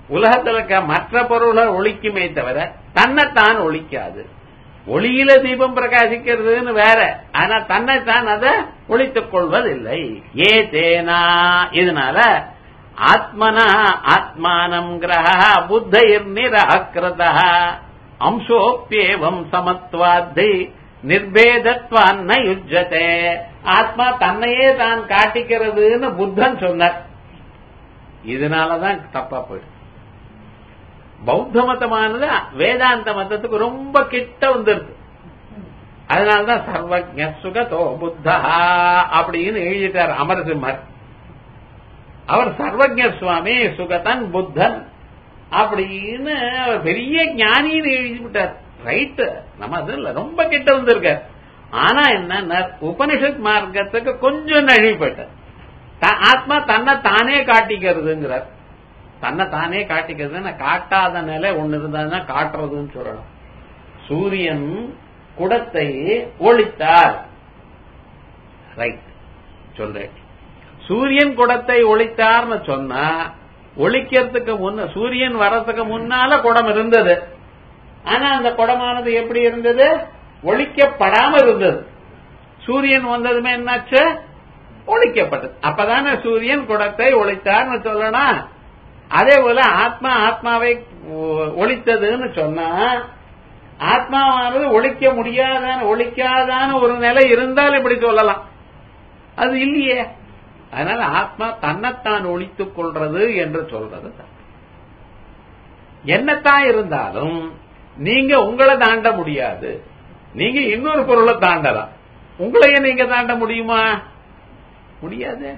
உலகத்துல இருக்க மற்ற பொருளை ஒழிக்குமே தவிர தன்னைத்தான் ஒழிக்காது ஒளியில தீபம் பிரகாசிக்கிறதுன்னு வேற ஆனா தன்னைத்தான் அதை ஒழித்துக் கொள்வதில்லை ஏ தேனா இதனால ஆத்மனா ஆத்மானம் கிரக புத்தைர் நிராக்கிருத அம்சோப்பியேவம் சமத்வாத்தி நிர்பேதத்வான்ன யுஜ்ஜதே ஆத்மா தன்னையே தான் காட்டிக்கிறதுன்னு புத்தன் சொன்னார் இதனாலதான் தப்பா போயிடுச்சு பௌத்த மதமானது வேதாந்த மதத்துக்கு ரொம்ப கிட்ட வந்துருது அதனாலதான் சர்வஜ சுகதோ புத்தா அப்படின்னு எழுதிட்டார் அமரசிம்மர் அவர் சர்வஜர் சுவாமி சுகதன் புத்தன் அப்படின்னு அவர் பெரிய ஞானின்னு எழுதிவிட்டார் ரைட்டு நம்ம அது இல்ல ரொம்ப கிட்ட வந்திருக்கார் ஆனா என்ன உபனிஷத் மார்க்கத்துக்கு கொஞ்சம் நழுவி போயிட்டார் ஆத்மா தன்னை தானே காட்டிக்கிறதுங்கிறார் தன்னை தானே காட்டிக்கிறதுன்னா காட்டாத நிலை ஒண்ணு இருந்தா காட்டுறதுன்னு சொல்லணும் சூரியன் குடத்தை ஒழித்தார் ரைட் சொல்றேன் சூரியன் குடத்தை ஒழித்தார்னு சொன்னா ஒழிக்கிறதுக்கு முன்ன சூரியன் வர்றதுக்கு முன்னால குடம் இருந்தது ஆனா அந்த குடமானது எப்படி இருந்தது ஒழிக்கப்படாம இருந்தது சூரியன் வந்ததுமே என்னாச்சு ஒழிக்கப்பட்டது அப்பதானே சூரியன் குடத்தை ஒழித்தார்னு சொல்லணும் அதே போல ஆத்மா ஆத்மாவை ஒழித்ததுன்னு சொன்னா ஆத்மாவானது ஒழிக்க முடியாதான ஒழிக்காதான ஒரு நிலை இருந்தால் இப்படி சொல்லலாம் அது இல்லையே அதனால ஆத்மா தன்னைத்தான் ஒழித்துக் கொள்றது என்று சொல்றது என்னத்தான் இருந்தாலும் நீங்க உங்களை தாண்ட முடியாது நீங்க இன்னொரு பொருளை தாண்டலாம் உங்களையே நீங்க தாண்ட முடியுமா முடியாது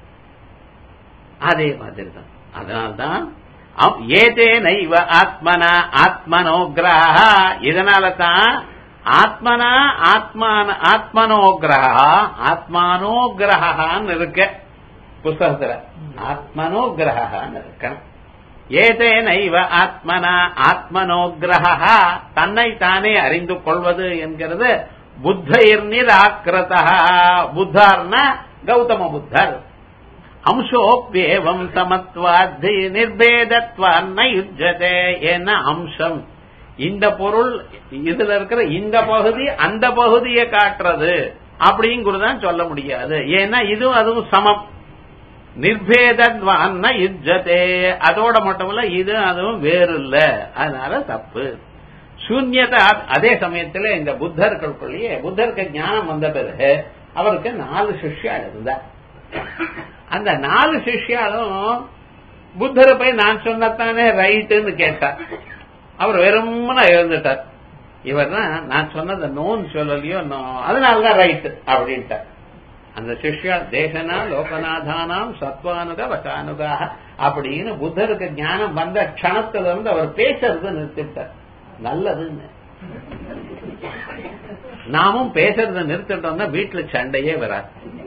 அதே மாதிரி தான் அதனால்தான் ஏதே நைவ ஆத்மனா ஆத்மனோகிரக இதனால தான் ஆத்மனா ஆத்மான ஆத்மனோகிரக ஆத்மானோகிரகான்னு இருக்க புஸ்தகத்துல ஆத்மனோகிரகான்னு இருக்கணும் ஏதே நைவ ஆத்மனா ஆத்மனோகிரக தன்னை தானே அறிந்து கொள்வது என்கிறது புத்தயிர் நிராக்கிரதா புத்தார்னா கௌதம புத்தர் அம்சோப்பியேவம் சமத்வாத்தி நிர்பேதத்வான்ன யுஜதே என்ன அம்சம் இந்த பொருள் இதுல இருக்கிற இந்த பகுதி அந்த பகுதியை காட்டுறது அப்படிங்கிறதான் சொல்ல முடியாது ஏன்னா இதுவும் அதுவும் சமம் நிர்பேதத்வான்ன யுஜதே அதோட மட்டும் இல்ல இது அதுவும் வேறு இல்ல அதனால தப்பு சூன்யதா அதே சமயத்துல இந்த புத்தர்களுக்குள்ளேயே புத்தருக்கு ஞானம் வந்த பிறகு அவருக்கு நாலு சிஷ்யாள் இருந்தார் அந்த நாலு சிஷ்யாலும் புத்தரை போய் நான் சொன்னத்தானே ரைட்டுன்னு கேட்டார் அவர் வெறுமனா எழுந்துட்டார் இவர் தான் நான் சொன்னதை நோன்னு சொல்லலையோ நோ அதனாலதான் ரைட்டு அப்படின்ட்டார் அந்த சிஷ்யா தேசனா லோகநாதானாம் சத்வானுக வசானுகா அப்படின்னு புத்தருக்கு ஞானம் வந்த க்ஷணத்துல இருந்து அவர் பேசுறது நிறுத்திட்டார் நல்லதுன்னு நாமும் பேசுறத நிறுத்திட்டோம்னா வீட்டுல சண்டையே வராது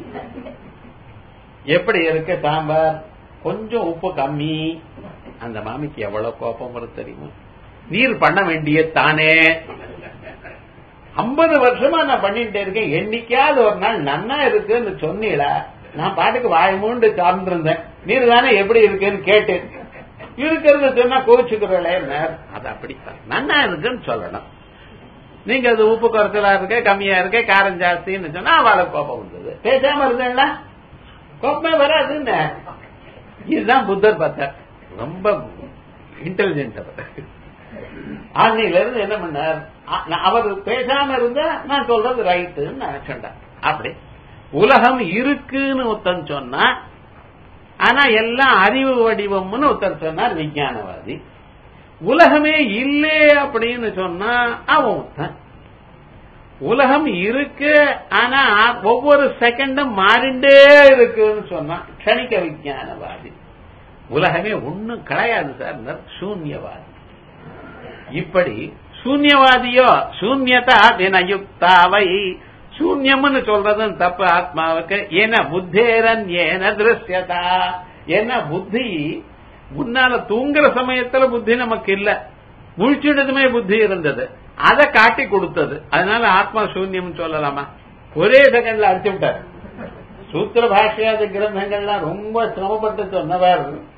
எப்படி இருக்கு சாம்பார் கொஞ்சம் உப்பு கம்மி அந்த மாமிக்கு எவ்வளவு கோபம் வரும் தெரியுமா நீர் பண்ண வேண்டிய தானே ஐம்பது வருஷமா நான் பண்ணிட்டு இருக்கேன் என்னைக்காவது ஒரு நாள் நன்னா இருக்குன்னு சொன்னீல நான் பாட்டுக்கு வாய் மூண்டு சார்ந்திருந்தேன் நீர் தானே எப்படி இருக்குன்னு கேட்டு இருக்கிறது சொன்னா கோச்சுக்கிறோளே அது அப்படித்தான் நன்னா இருக்குன்னு சொல்லணும் நீங்க அது உப்பு குறைச்சலா இருக்க கம்மியா இருக்க காரம் ஜாஸ்தின்னு சொன்னா அவளுக்கு கோபம் வந்தது பேசாம இருந்தேன்ல கோபமே வராதுன்னு இதுதான் புத்தர் பார்த்தார் ரொம்ப இன்டெலிஜென்ட் அவர் ஆன்லைன்ல இருந்து என்ன பண்ணார் அவர் பேசாம இருந்தா நான் சொல்றது ரைட்டுன்னு நினைச்சேன்டா அப்படி உலகம் இருக்குன்னு ஒருத்தன் சொன்னா ஆனா எல்லாம் அறிவு வடிவம்னு ஒருத்தர் சொன்னார் விஞ்ஞானவாதி உலகமே இல்லே அப்படின்னு சொன்னா அவன் ஒருத்தன் உலகம் இருக்கு ஆனா ஒவ்வொரு செகண்டும் மாறிண்டே இருக்குன்னு சொன்னா கணிக்க விஞ்ஞானவாதி உலகமே ஒண்ணும் கிடையாது சார் சூன்யவாதி இப்படி சூன்யவாதியோ சூன்யதா தினயுக்தாவை சூன்யம்னு சொல்றதும் தப்பு ஆத்மாவுக்கு ஏன்னா புத்தேரன் ஏன திருஷ்யதா ஏன்னா புத்தி முன்னால தூங்குற சமயத்துல புத்தி நமக்கு இல்ல முழிச்சிடுதுமே புத்தி இருந்தது அதை காட்டி கொடுத்தது அதனால ஆத்மா சூன்யம் சொல்லலாமா ஒரே செகண்ட்ல அடிச்சு விட்டார் சூத்திர பாஷையாத கிரந்தங்கள்லாம் ரொம்ப சிரமப்பட்டு சொன்னவர்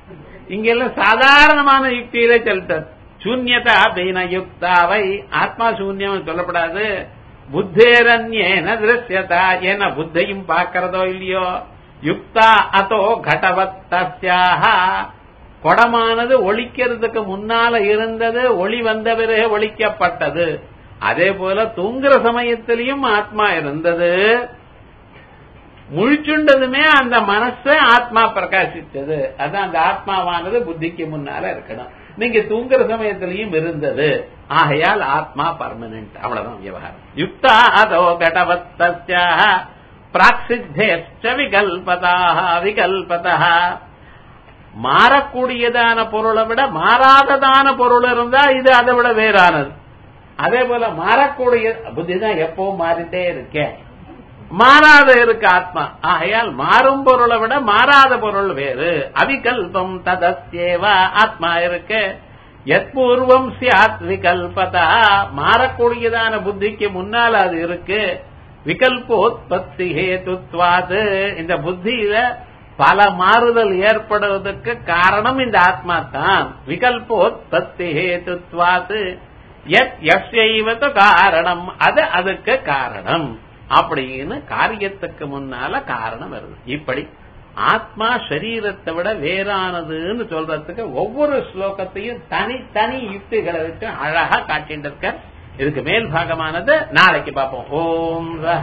இங்க எல்லாம் சாதாரணமான யுக்தியிலே செலுத்தது சூன்யதா பீன யுக்தாவை ஆத்மா சூன்யம் சொல்லப்படாது புத்தேரண்யேன திருஷ்யதா ஏன்னா புத்தையும் பார்க்கிறதோ இல்லையோ யுக்தா அதோ கடவத் தஸ்யாக குடமானது ஒழிக்கிறதுக்கு முன்னால இருந்தது ஒளி வந்த பிறகு ஒழிக்கப்பட்டது அதே போல தூங்குற சமயத்திலையும் ஆத்மா இருந்தது முழிச்சுண்டதுமே அந்த மனச ஆத்மா பிரகாசித்தது அதான் அந்த ஆத்மாவானது புத்திக்கு முன்னால இருக்கணும் நீங்க தூங்குற சமயத்திலையும் இருந்தது ஆகையால் ஆத்மா பர்மனன்ட் அவ்வளவுதான் விவகாரம் யுக்தா அதோ கடவத்தஸ்ய பிராக்சித்தேச்ச விகல்பதா விகல்பதா மாறக்கூடியதான பொருளை விட மாறாததான பொருள் இருந்தா இது அதை விட வேறானது அதே போல மாறக்கூடிய புத்தி தான் எப்பவும் மாறிட்டே இருக்கேன் மாறாத இருக்கு ஆத்மா ஆகையால் மாறும் பொருளை விட மாறாத பொருள் வேறு அவிகல்பம் ததஸ்யேவ ஆத்மா இருக்கு எத்பூர்வம் சியாத் விகல்பதா மாறக்கூடியதான புத்திக்கு முன்னால் அது இருக்கு விகல்போத்பத்தி ஹேதுத்வாது இந்த புத்தியில பல மாறுதல் ஏற்படுவதற்கு காரணம் இந்த ஆத்மா தான் விகல்போத்பத்தி ஹேதுத்வாது எத் எஸ்யைவத்து காரணம் அது அதுக்கு காரணம் அப்படின்னு காரியத்துக்கு முன்னால காரணம் வருது இப்படி ஆத்மா சரீரத்தை விட வேறானதுன்னு சொல்றதுக்கு ஒவ்வொரு ஸ்லோகத்தையும் தனித்தனி யுக்திகளை வச்சு அழகா காட்டிட்டு இருக்க இதுக்கு மேல் பாகமானது நாளைக்கு பார்ப்போம் ஓம்